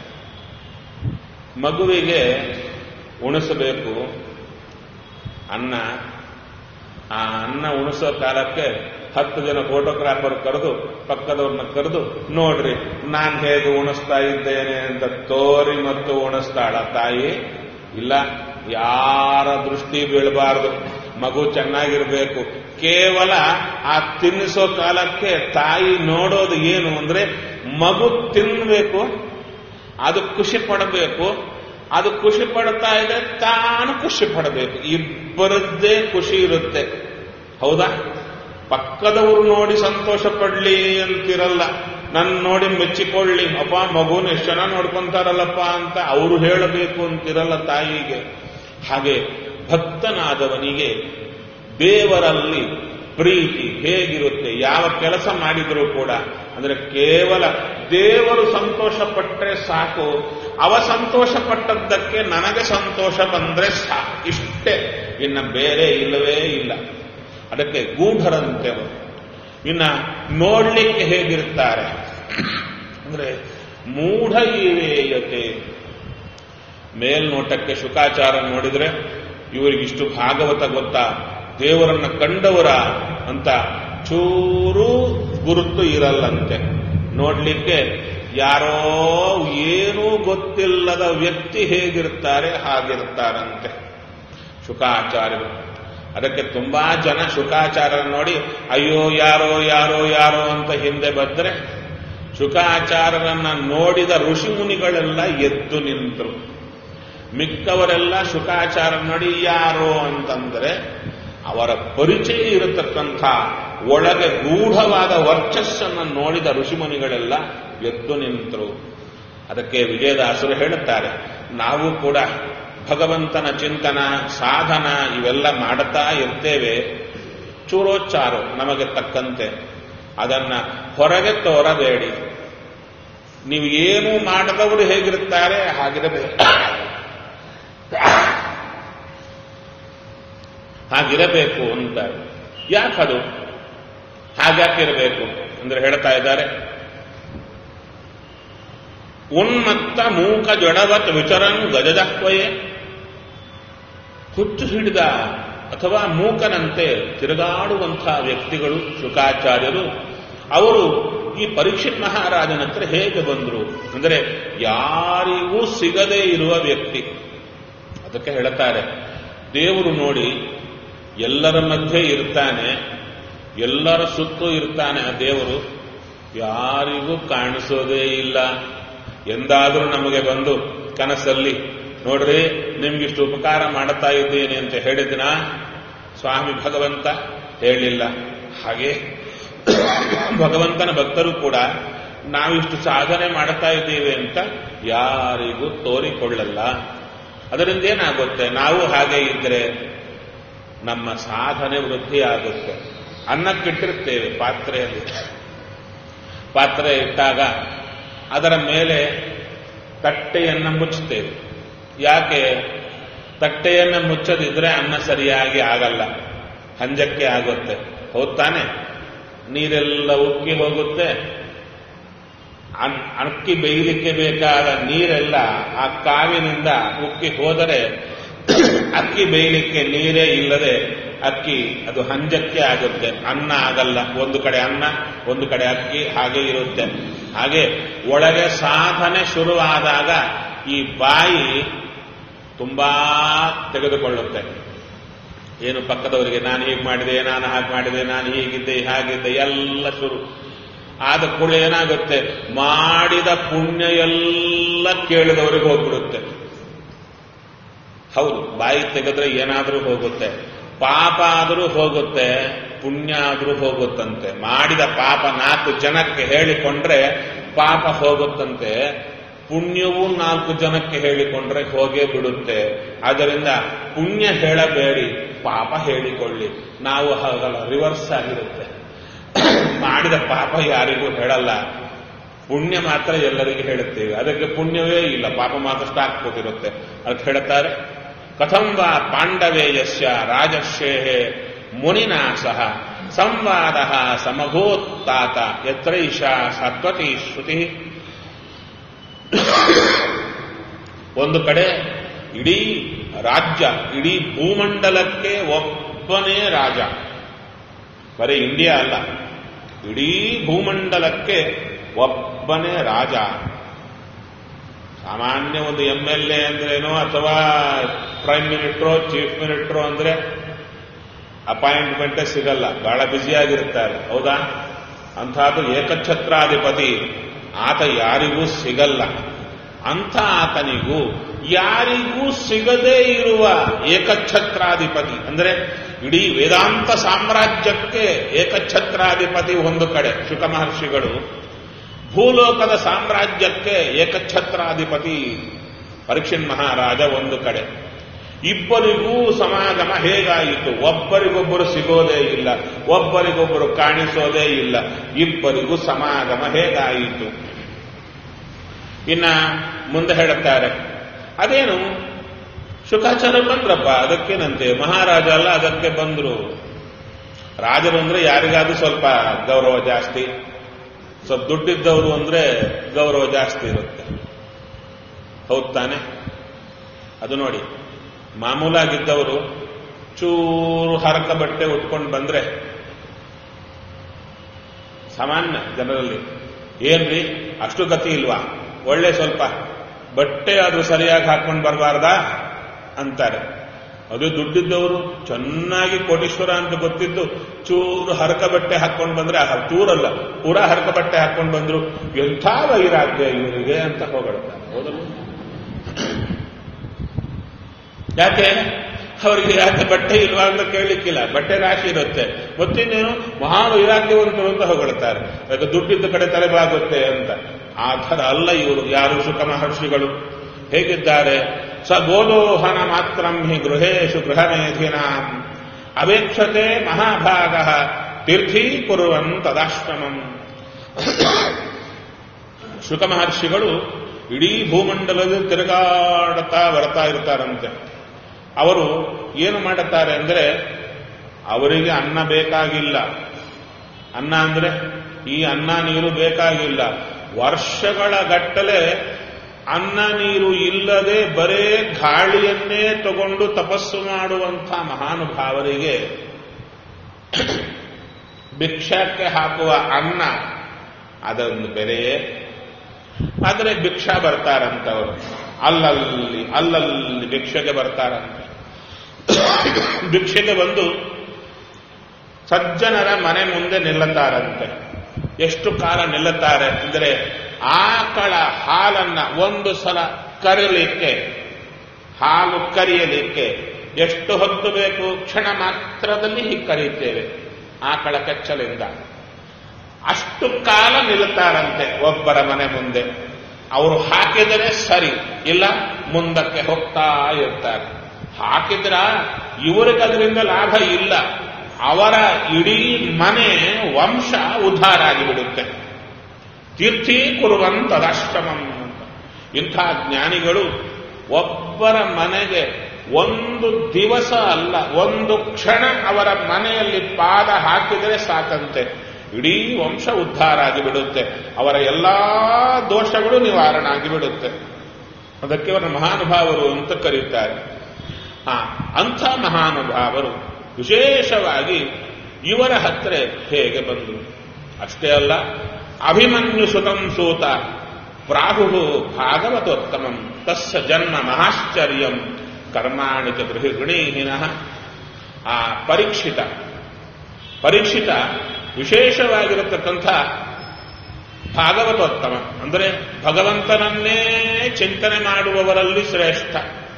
ಮಗುವಿಗೆ ಉಣಿಸಬೇಕು ಅನ್ನ ಆ ಅನ್ನ ಉಣಿಸೋ ಕಾಲಕ್ಕೆ ಹತ್ತು ಜನ ಫೋಟೋಗ್ರಾಫರ್ ಕರೆದು ಪಕ್ಕದವ್ರನ್ನ ಕರೆದು ನೋಡ್ರಿ ನಾನು ಹೇಗೆ ಉಣಿಸ್ತಾ ಇದ್ದೇನೆ ಅಂತ ತೋರಿ ಮತ್ತು ಉಣಿಸ್ತಾಳ ತಾಯಿ ಇಲ್ಲ ಯಾರ ದೃಷ್ಟಿ ಬೀಳಬಾರದು ಮಗು ಚೆನ್ನಾಗಿರ್ಬೇಕು ಕೇವಲ ಆ ತಿನ್ನಿಸೋ ಕಾಲಕ್ಕೆ ತಾಯಿ ನೋಡೋದು ಏನು ಅಂದ್ರೆ ಮಗು ತಿನ್ಬೇಕು ಅದು ಖುಷಿ ಪಡಬೇಕು ಅದು ಖುಷಿ ಪಡ್ತಾ ಇದೆ ತಾನು ಖುಷಿ ಪಡಬೇಕು ಇಬ್ಬರದ್ದೇ ಖುಷಿ ಇರುತ್ತೆ ಹೌದಾ ಪಕ್ಕದವರು ನೋಡಿ ಸಂತೋಷ ಪಡ್ಲಿ ಅಂತಿರಲ್ಲ ನನ್ನ ನೋಡಿ ಮೆಚ್ಚಿಕೊಳ್ಳಿ ಅಪ್ಪ ಮಗುನ ಎಷ್ಟು ಚೆನ್ನಾಗಿ ನೋಡ್ಕೊಂತಾರಲ್ಲಪ್ಪ ಅಂತ ಅವರು ಹೇಳಬೇಕು ಅಂತಿರಲ್ಲ ತಾಯಿಗೆ ಹಾಗೆ ಭಕ್ತನಾದವನಿಗೆ ದೇವರಲ್ಲಿ ಪ್ರೀತಿ ಹೇಗಿರುತ್ತೆ ಯಾವ ಕೆಲಸ ಮಾಡಿದರೂ ಕೂಡ ಅಂದ್ರೆ ಕೇವಲ ದೇವರು ಸಂತೋಷ ಪಟ್ಟರೆ ಸಾಕು ಅವ ಸಂತೋಷ ಪಟ್ಟದ್ದಕ್ಕೆ ನನಗೆ ಸಂತೋಷ ಬಂದ್ರೆ ಸಾಕು ಇಷ್ಟೇ ಇನ್ನು ಬೇರೆ ಇಲ್ಲವೇ ಇಲ್ಲ ಅದಕ್ಕೆ ಗೂಢರಂತೆ ಅವರು ಇನ್ನ ನೋಡ್ಲಿಕ್ಕೆ ಹೇಗಿರ್ತಾರೆ ಅಂದ್ರೆ ಮೂಢ ಇವೇಯತೆ ಮೇಲ್ನೋಟಕ್ಕೆ ಶುಕಾಚಾರ ನೋಡಿದ್ರೆ ಇವರಿಗಿಷ್ಟು ಭಾಗವತ ಗೊತ್ತಾ ದೇವರನ್ನ ಕಂಡವರ ಅಂತ ಚೂರು ಗುರುತು ಇರಲ್ಲಂತೆ ನೋಡ್ಲಿಕ್ಕೆ ಯಾರೋ ಏನೂ ಗೊತ್ತಿಲ್ಲದ ವ್ಯಕ್ತಿ ಹೇಗಿರ್ತಾರೆ ಹಾಗಿರ್ತಾರಂತೆ ಶುಕಾಚಾರ್ಯರು ಅದಕ್ಕೆ ತುಂಬಾ ಜನ ಶುಕಾಚಾರ್ಯರ ನೋಡಿ ಅಯ್ಯೋ ಯಾರೋ ಯಾರೋ ಯಾರೋ ಅಂತ ಹಿಂದೆ ಬಂದ್ರೆ ಶುಕಾಚಾರ್ಯರನ್ನ ನೋಡಿದ ಋಷಿ ಮುನಿಗಳೆಲ್ಲ ಎದ್ದು ನಿಂತರು ಮಿಕ್ಕವರೆಲ್ಲ ಶುಕಾಚಾರ ನೋಡಿ ಯಾರೋ ಅಂತಂದ್ರೆ ಅವರ ಪರಿಚಯ ಇರತಕ್ಕಂಥ ಒಳಗೆ ಗೂಢವಾದ ವರ್ಚಸ್ಸನ್ನು ನೋಡಿದ ಋಷಿಮುನಿಗಳೆಲ್ಲ ಎದ್ದು ನಿಂತರು ಅದಕ್ಕೆ ವಿಜಯದಾಸರು ಹೇಳುತ್ತಾರೆ ನಾವು ಕೂಡ ಭಗವಂತನ ಚಿಂತನ ಸಾಧನ ಇವೆಲ್ಲ ಮಾಡುತ್ತಾ ಇರ್ತೇವೆ ಚೂರೋಚ್ಚಾರು ನಮಗೆ ತಕ್ಕಂತೆ ಅದನ್ನ ಹೊರಗೆ ತೋರಬೇಡಿ ನೀವು ಏನು ಮಾಡದವರು ಹೇಗಿರುತ್ತಾರೆ ಹಾಗಿರಬೇಕು ಹಾಗಿರಬೇಕು ಅಂತ ಯಾಕದು ಹಾಗ್ಯಾಕಿರಬೇಕು ಅಂದ್ರೆ ಹೇಳ್ತಾ ಇದ್ದಾರೆ ಉನ್ಮತ್ತ ಮೂಕ ಜಡವತ್ ವಿಚರನ್ ಗಜದಕ್ವಯೇ ಹುಚ್ಚು ಹಿಡಿದ ಅಥವಾ ಮೂಕನಂತೆ ತಿರುಗಾಡುವಂತಹ ವ್ಯಕ್ತಿಗಳು ಶುಕಾಚಾರ್ಯರು ಅವರು ಈ ಪರೀಕ್ಷಿತ್ ಮಹಾರಾಜನ ಹತ್ರ ಹೇಗೆ ಬಂದರು ಅಂದರೆ ಯಾರಿಗೂ ಸಿಗದೇ ಇರುವ ವ್ಯಕ್ತಿ ಅದಕ್ಕೆ ಹೇಳ್ತಾರೆ ದೇವರು ನೋಡಿ ಎಲ್ಲರ ಮಧ್ಯೆ ಇರ್ತಾನೆ ಎಲ್ಲರ ಸುತ್ತೂ ಇರ್ತಾನೆ ಆ ದೇವರು ಯಾರಿಗೂ ಕಾಣಿಸೋದೇ ಇಲ್ಲ ಎಂದಾದರೂ ನಮಗೆ ಬಂದು ಕನಸಲ್ಲಿ ನೋಡ್ರಿ ನಿಮ್ಗಿಷ್ಟು ಉಪಕಾರ ಮಾಡುತ್ತಾ ಇದ್ದೇನೆ ಅಂತ ಹೇಳಿದ್ನ ಸ್ವಾಮಿ ಭಗವಂತ ಹೇಳಿಲ್ಲ ಹಾಗೆ ಭಗವಂತನ ಭಕ್ತರು ಕೂಡ ನಾವಿಷ್ಟು ಸಾಧನೆ ಮಾಡುತ್ತಾ ಇದ್ದೇವೆ ಅಂತ ಯಾರಿಗೂ ತೋರಿಕೊಳ್ಳಲ್ಲ ಅದರಿಂದ ಏನಾಗುತ್ತೆ ನಾವು ಹಾಗೆ ಇದ್ರೆ ನಮ್ಮ ಸಾಧನೆ ವೃದ್ಧಿ ಆಗುತ್ತೆ ಅನ್ನಕ್ಕಿಟ್ಟಿರ್ತೇವೆ ಪಾತ್ರೆಯಲ್ಲಿ ಪಾತ್ರೆ ಇಟ್ಟಾಗ ಅದರ ಮೇಲೆ ತಟ್ಟೆಯನ್ನು ಮುಚ್ಚುತ್ತೇವೆ ಯಾಕೆ ತಟ್ಟೆಯನ್ನು ಮುಚ್ಚದಿದ್ರೆ ಅನ್ನ ಸರಿಯಾಗಿ ಆಗಲ್ಲ ಹಂಜಕ್ಕೆ ಆಗುತ್ತೆ ಹೌದ್ ತಾನೆ ನೀರೆಲ್ಲ ಉಕ್ಕಿ ಹೋಗುತ್ತೆ ಅನ್- ಅಕ್ಕಿ ಬೇಯಲಿಕ್ಕೆ ಬೇಕಾದ ನೀರೆಲ್ಲ ಆ ಕಾವಿನಿಂದ ಉಕ್ಕಿ ಹೋದರೆ ಅಕ್ಕಿ ಬೇಯಲಿಕ್ಕೆ ನೀರೇ ಇಲ್ಲದೆ ಅಕ್ಕಿ ಅದು ಹಂಜಕ್ಕೆ ಆಗುತ್ತೆ ಅನ್ನ ಆಗಲ್ಲ ಒಂದು ಕಡೆ ಅನ್ನ ಒಂದು ಕಡೆ ಅಕ್ಕಿ ಹಾಗೆ ಇರುತ್ತೆ ಹಾಗೆ ಒಳಗೆ ಸಾಧನೆ ಶುರುವಾದಾಗ ಈ ಬಾಯಿ ತುಂಬಾ ತೆಗೆದುಕೊಳ್ಳುತ್ತೆ ಏನು ಪಕ್ಕದವರಿಗೆ ನಾನು ಹೀಗೆ ಮಾಡಿದೆ ನಾನು ಹಾಗೆ ಮಾಡಿದೆ ನಾನು ಹೀಗಿದ್ದೆ ಹಾಗಿದ್ದೆ ಎಲ್ಲ ಶುರು ಆದ ಕೂಡ ಏನಾಗುತ್ತೆ ಮಾಡಿದ ಪುಣ್ಯ ಎಲ್ಲ ಕೇಳಿದವರಿಗೆ ಹೋಗ್ಬಿಡುತ್ತೆ ಹೌದು ಬಾಯಿ ತೆಗೆದ್ರೆ ಏನಾದರೂ ಹೋಗುತ್ತೆ ಪಾಪ ಆದರೂ ಹೋಗುತ್ತೆ ಪುಣ್ಯ ಆದರೂ ಹೋಗುತ್ತಂತೆ ಮಾಡಿದ ಪಾಪ ನಾಲ್ಕು ಜನಕ್ಕೆ ಹೇಳಿಕೊಂಡ್ರೆ ಪಾಪ ಹೋಗುತ್ತಂತೆ ಪುಣ್ಯವೂ ನಾಲ್ಕು ಜನಕ್ಕೆ ಹೇಳಿಕೊಂಡ್ರೆ ಹೋಗೇ ಬಿಡುತ್ತೆ ಆದ್ದರಿಂದ ಪುಣ್ಯ ಹೇಳಬೇಡಿ ಪಾಪ ಹೇಳಿಕೊಳ್ಳಿ ನಾವು ಹಾಗಲ್ಲ ರಿವರ್ಸ್ ಆಗಿರುತ್ತೆ ಮಾಡಿದ ಪಾಪ ಯಾರಿಗೂ ಹೇಳಲ್ಲ ಪುಣ್ಯ ಮಾತ್ರ ಎಲ್ಲರಿಗೂ ಹೇಳುತ್ತೇವೆ ಅದಕ್ಕೆ ಪುಣ್ಯವೇ ಇಲ್ಲ ಪಾಪ ಮಾತ್ರ ಸ್ಟಾಕ್ ಕೂತಿರುತ್ತೆ ಅದಕ್ಕೆ ಹೇಳ್ತಾರೆ ಕಥಂ ವಾ ಪಾಂಡವೇ ಯಸ್ಯ ರಾಜಶ್ರೇಹೆ ಮುನಿನಾ ಸಹ ಸಂವಾದ ಸಮಭೂತ್ತಾತ ಯತ್ರೈಷಾ ಸತ್ವತಿ ಶ್ರುತಿ ಒಂದು ಕಡೆ ಇಡೀ ರಾಜ್ಯ ಇಡೀ ಭೂಮಂಡಲಕ್ಕೆ ಒಬ್ಬನೇ ರಾಜ ಬರೀ ಇಂಡಿಯಾ ಅಲ್ಲ ಇಡೀ ಭೂಮಂಡಲಕ್ಕೆ ಒಬ್ಬನೇ ರಾಜ ಸಾಮಾನ್ಯ ಒಂದು ಎಂ ಎಲ್ ಎ ಅಂದ್ರೇನೋ ಅಥವಾ ಪ್ರೈಮ್ ಮಿನಿಸ್ಟ್ರೋ ಚೀಫ್ ಮಿನಿಸ್ಟ್ರೋ ಅಂದ್ರೆ ಅಪಾಯಿಂಟ್ಮೆಂಟೇ ಸಿಗಲ್ಲ ಬಹಳ ಬ್ಯುಸಿಯಾಗಿರ್ತಾರೆ ಹೌದಾ ಅಂಥದ್ದು ಏಕಛತ್ರಾಧಿಪತಿ ಆತ ಯಾರಿಗೂ ಸಿಗಲ್ಲ ಅಂಥ ಆತನಿಗೂ ಯಾರಿಗೂ ಸಿಗದೇ ಇರುವ ಏಕಛತ್ರಾಧಿಪತಿ ಅಂದ್ರೆ ಇಡೀ ವೇದಾಂತ ಸಾಮ್ರಾಜ್ಯಕ್ಕೆ ಏಕಛತ್ರಾಧಿಪತಿ ಒಂದು ಕಡೆ ಶುಕ ಮಹರ್ಷಿಗಳು ಭೂಲೋಕದ ಸಾಮ್ರಾಜ್ಯಕ್ಕೆ ಏಕಛತ್ರಾಧಿಪತಿ ಪರೀಕ್ಷನ್ ಮಹಾರಾಜ ಒಂದು ಕಡೆ ಇಬ್ಬರಿಗೂ ಸಮಾಗಮ ಹೇಗಾಯಿತು ಒಬ್ಬರಿಗೊಬ್ಬರು ಸಿಗೋದೇ ಇಲ್ಲ ಒಬ್ಬರಿಗೊಬ್ಬರು ಕಾಣಿಸೋದೇ ಇಲ್ಲ ಇಬ್ಬರಿಗೂ ಸಮಾಗಮ ಹೇಗಾಯಿತು ಇನ್ನ ಮುಂದೆ ಹೇಳುತ್ತಾರೆ ಅದೇನು ಶುಕಾಚಾರ್ಯ ಬಂದ್ರಪ್ಪ ಅದಕ್ಕೇನಂತೆ ಮಹಾರಾಜ ಅಲ್ಲ ಅದಕ್ಕೆ ಬಂದ್ರು ರಾಜರು ಅಂದ್ರೆ ಯಾರಿಗಾದ್ರೂ ಸ್ವಲ್ಪ ಗೌರವ ಜಾಸ್ತಿ ಸ್ವಲ್ಪ ದುಡ್ಡಿದ್ದವರು ಅಂದ್ರೆ ಗೌರವ ಜಾಸ್ತಿ ಇರುತ್ತೆ ಹೌದ್ ತಾನೆ ಅದು ನೋಡಿ ಮಾಮೂಲಾಗಿದ್ದವರು ಚೂರು ಹರಕ ಬಟ್ಟೆ ಉಟ್ಕೊಂಡು ಬಂದ್ರೆ ಸಾಮಾನ್ಯ ಜನರಲ್ಲಿ ಏನ್ರಿ ಅಷ್ಟು ಗತಿ ಇಲ್ವಾ ಒಳ್ಳೆ ಸ್ವಲ್ಪ ಬಟ್ಟೆ ಅದು ಸರಿಯಾಗಿ ಹಾಕೊಂಡು ಬರಬಾರ್ದಾ ಅಂತಾರೆ ಅದು ದುಡ್ಡಿದ್ದವರು ಚೆನ್ನಾಗಿ ಕೋಟೀಶ್ವರ ಅಂತ ಗೊತ್ತಿದ್ದು ಚೂರು ಹರಕ ಬಟ್ಟೆ ಹಾಕೊಂಡು ಬಂದ್ರೆ ಆ ಚೂರಲ್ಲ ಪೂರಾ ಹರಕ ಬಟ್ಟೆ ಹಾಕೊಂಡು ಬಂದ್ರು ಎಂಥ ವೈರಾಗ್ಯ ಇವರಿಗೆ ಅಂತ ಹೊಗಳ್ತಾರೆ ಹೌದಲ್ಲ ಯಾಕೆ ಅವರಿಗೆ ಯಾಕೆ ಬಟ್ಟೆ ಇಲ್ವಾಗ್ಲೂ ಕೇಳಲಿಕ್ಕಿಲ್ಲ ಬಟ್ಟೆ ರಾಶಿ ಇರುತ್ತೆ ಗೊತ್ತಿನ್ನೇನು ಮಹಾ ವೈರಾಗ್ಯವಂತರು ಅಂತ ಹೊಗಳ್ತಾರೆ ಯಾಕೆ ದುಡ್ಡಿದ್ದ ಕಡೆ ತಲೆಬಾಗುತ್ತೆ ಅಂತ ಆ ಥರ ಅಲ್ಲ ಇವರು ಯಾರು ಸುಖ ಮಹರ್ಷಿಗಳು ಹೇಗಿದ್ದಾರೆ ಸ ಗೋಲೋಹನ ಮಾತ್ರಂ ಹಿ ಗೃಹೇಶು ಗೃಹಮೇಧಿನಾಂ ಅವೇಕ್ಷತೆ ಮಹಾಭಾಗ ತೀರ್ಥೀಕುರುವನ್ ತದಾಶ್ರಮಂ ಶುಕ ಮಹರ್ಷಿಗಳು ಇಡೀ ಭೂಮಂಡಲದಲ್ಲಿ ತಿರುಗಾಡುತ್ತಾ ಬರ್ತಾ ಇರ್ತಾರಂತೆ ಅವರು ಏನು ಮಾಡುತ್ತಾರೆ ಅಂದರೆ ಅವರಿಗೆ ಅನ್ನ ಬೇಕಾಗಿಲ್ಲ ಅನ್ನ ಅಂದ್ರೆ ಈ ಅನ್ನ ನೀರು ಬೇಕಾಗಿಲ್ಲ ವರ್ಷಗಳ ಗಟ್ಟಲೆ ಅನ್ನ ನೀರು ಇಲ್ಲದೆ ಬರೇ ಗಾಳಿಯನ್ನೇ ತಗೊಂಡು ತಪಸ್ಸು ಮಾಡುವಂಥ ಮಹಾನುಭಾವರಿಗೆ ಭಿಕ್ಷಕ್ಕೆ ಹಾಕುವ ಅನ್ನ ಅದೊಂದು ಬೆಲೆಯೇ ಆದರೆ ಭಿಕ್ಷಾ ಬರ್ತಾರಂತವರು ಅಲ್ಲಲ್ಲಿ ಅಲ್ಲಲ್ಲಿ ಭಿಕ್ಷೆಗೆ ಬರ್ತಾರಂತೆ ಭಿಕ್ಷೆಗೆ ಬಂದು ಸಜ್ಜನರ ಮನೆ ಮುಂದೆ ನಿಲ್ಲುತ್ತಾರಂತೆ ಎಷ್ಟು ಕಾಲ ನಿಲ್ಲುತ್ತಾರೆ ಅಂದರೆ ಆಕಳ ಹಾಲನ್ನ ಒಂದು ಸಲ ಕರೆಯಲಿಕ್ಕೆ ಹಾಲು ಕರಿಯಲಿಕ್ಕೆ ಎಷ್ಟು ಹೊತ್ತು ಬೇಕು ಕ್ಷಣ ಮಾತ್ರದಲ್ಲಿ ಹೀಗೆ ಕರೆಯುತ್ತೇವೆ ಆಕಳ ಕೆಚ್ಚಲಿಂದ ಅಷ್ಟು ಕಾಲ ನಿಲ್ಲುತ್ತಾರಂತೆ ಒಬ್ಬರ ಮನೆ ಮುಂದೆ ಅವರು ಹಾಕಿದರೆ ಸರಿ ಇಲ್ಲ ಮುಂದಕ್ಕೆ ಹೋಗ್ತಾ ಇರ್ತಾರೆ ಹಾಕಿದ್ರ ಇವರಿಗೆ ಅದರಿಂದ ಲಾಭ ಇಲ್ಲ ಅವರ ಇಡೀ ಮನೆ ವಂಶ ಉದ್ಧಾರ ಆಗಿಬಿಡುತ್ತೆ ತೀರ್ಥೀಕುರುವಂತದಾಶ್ರಮಂ ಅಂತ ಇಂಥ ಜ್ಞಾನಿಗಳು ಒಬ್ಬರ ಮನೆಗೆ ಒಂದು ದಿವಸ ಅಲ್ಲ ಒಂದು ಕ್ಷಣ ಅವರ ಮನೆಯಲ್ಲಿ ಪಾದ ಹಾಕಿದರೆ ಸಾಕಂತೆ ಇಡೀ ವಂಶ ಉದ್ಧಾರ ಆಗಿಬಿಡುತ್ತೆ ಅವರ ಎಲ್ಲಾ ದೋಷಗಳು ನಿವಾರಣೆ ಆಗಿಬಿಡುತ್ತೆ ಅದಕ್ಕೆ ಅವರ ಮಹಾನುಭಾವರು ಅಂತ ಕರೀತಾರೆ ಹಾ ಅಂಥ ಮಹಾನುಭಾವರು ವಿಶೇಷವಾಗಿ ಇವರ ಹತ್ರ ಹೇಗೆ ಬಂದರು ಅಷ್ಟೇ ಅಲ್ಲ ಅಭಿಮನ್ಯು ಸುತಂ ಸೂತ ಪ್ರಾಹು ಭಾಗವತೋತ್ತಮಂ ತಸ್ಸ ಜನ್ಮ ಮಹಾಶ್ಚರ್ಯಂ ಕರ್ಮಾಣಿ ಚ ಗೃಹಿಣೀಹಿನಃ ಆ ಪರೀಕ್ಷಿತ ಪರೀಕ್ಷಿತ ವಿಶೇಷವಾಗಿರತಕ್ಕಂಥ ಭಾಗವತೋತ್ತಮ ಅಂದರೆ ಭಗವಂತನನ್ನೇ ಚಿಂತನೆ ಮಾಡುವವರಲ್ಲಿ ಶ್ರೇಷ್ಠ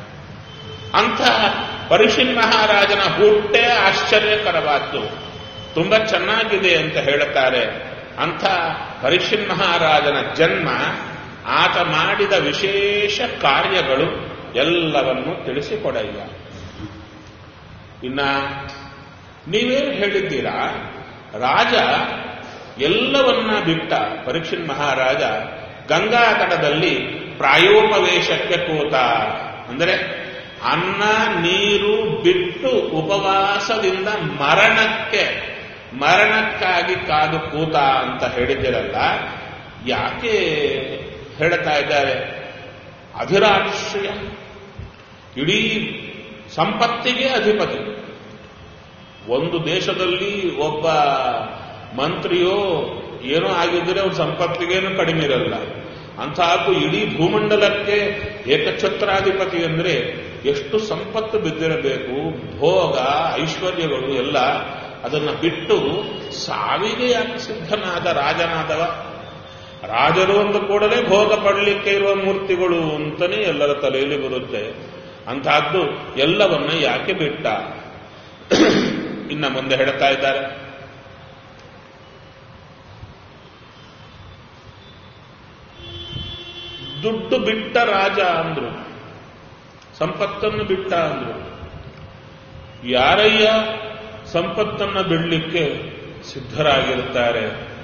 ಅಂಥ ಪರಿಶಿನ್ ಮಹಾರಾಜನ ಹುಟ್ಟೆ ಆಶ್ಚರ್ಯಕರವಾದ್ದು ತುಂಬಾ ಚೆನ್ನಾಗಿದೆ ಅಂತ ಹೇಳುತ್ತಾರೆ ಅಂಥ ಪರಿಶಿನ್ ಮಹಾರಾಜನ ಜನ್ಮ ಆತ ಮಾಡಿದ ವಿಶೇಷ ಕಾರ್ಯಗಳು ಎಲ್ಲವನ್ನು ತಿಳಿಸಿಕೊಡಯ್ಯ ಇನ್ನ ನೀವೇನು ಹೇಳಿದ್ದೀರಾ ರಾಜ ಎಲ್ಲವನ್ನ ಬಿಟ್ಟ ಪರೀಕ್ಷಿನ್ ಮಹಾರಾಜ ಗಂಗಾ ತಟದಲ್ಲಿ ಪ್ರಾಯೋಪವೇಶಕ್ಕೆ ಕೂತ ಅಂದರೆ ಅನ್ನ ನೀರು ಬಿಟ್ಟು ಉಪವಾಸದಿಂದ ಮರಣಕ್ಕೆ ಮರಣಕ್ಕಾಗಿ ಕಾದು ಕೂತ ಅಂತ ಹೇಳಿದ್ದೀರಲ್ಲ ಯಾಕೆ ಹೇಳ್ತಾ ಇದ್ದಾರೆ ಅಧಿರಾಶ್ರಯ ಇಡೀ ಸಂಪತ್ತಿಗೆ ಅಧಿಪತಿ ಒಂದು ದೇಶದಲ್ಲಿ ಒಬ್ಬ ಮಂತ್ರಿಯೋ ಏನೋ ಆಗಿದ್ರೆ ಅವ್ರ ಸಂಪತ್ತಿಗೇನು ಕಡಿಮೆ ಇರಲ್ಲ ಅಂತಹದ್ದು ಇಡೀ ಭೂಮಂಡಲಕ್ಕೆ ಏಕಛತ್ರಾಧಿಪತಿ ಅಂದ್ರೆ ಎಷ್ಟು ಸಂಪತ್ತು ಬಿದ್ದಿರಬೇಕು ಭೋಗ ಐಶ್ವರ್ಯಗಳು ಎಲ್ಲ ಅದನ್ನ ಬಿಟ್ಟು ಸಾವಿಗೆ ಯಾಕೆ ಸಿದ್ಧನಾದ ರಾಜನಾದವ ರಾಜರು ಒಂದು ಕೂಡಲೇ ಭೋಗ ಪಡಲಿಕ್ಕೆ ಇರುವ ಮೂರ್ತಿಗಳು ಅಂತಲೇ ಎಲ್ಲರ ತಲೆಯಲ್ಲಿ ಬರುತ್ತೆ ಅಂತಹದ್ದು ಎಲ್ಲವನ್ನ ಯಾಕೆ ಬಿಟ್ಟ ಇನ್ನ ಮುಂದೆ ಹೇಳ್ತಾ ಇದ್ದಾರೆ ದುಡ್ಡು ಬಿಟ್ಟ ರಾಜ ಅಂದ್ರು ಸಂಪತ್ತನ್ನು ಬಿಟ್ಟ ಅಂದ್ರು ಯಾರಯ್ಯ ಸಂಪತ್ತನ್ನ ಬಿಡಲಿಕ್ಕೆ ಸಿದ್ಧರಾಗಿರುತ್ತಾರೆ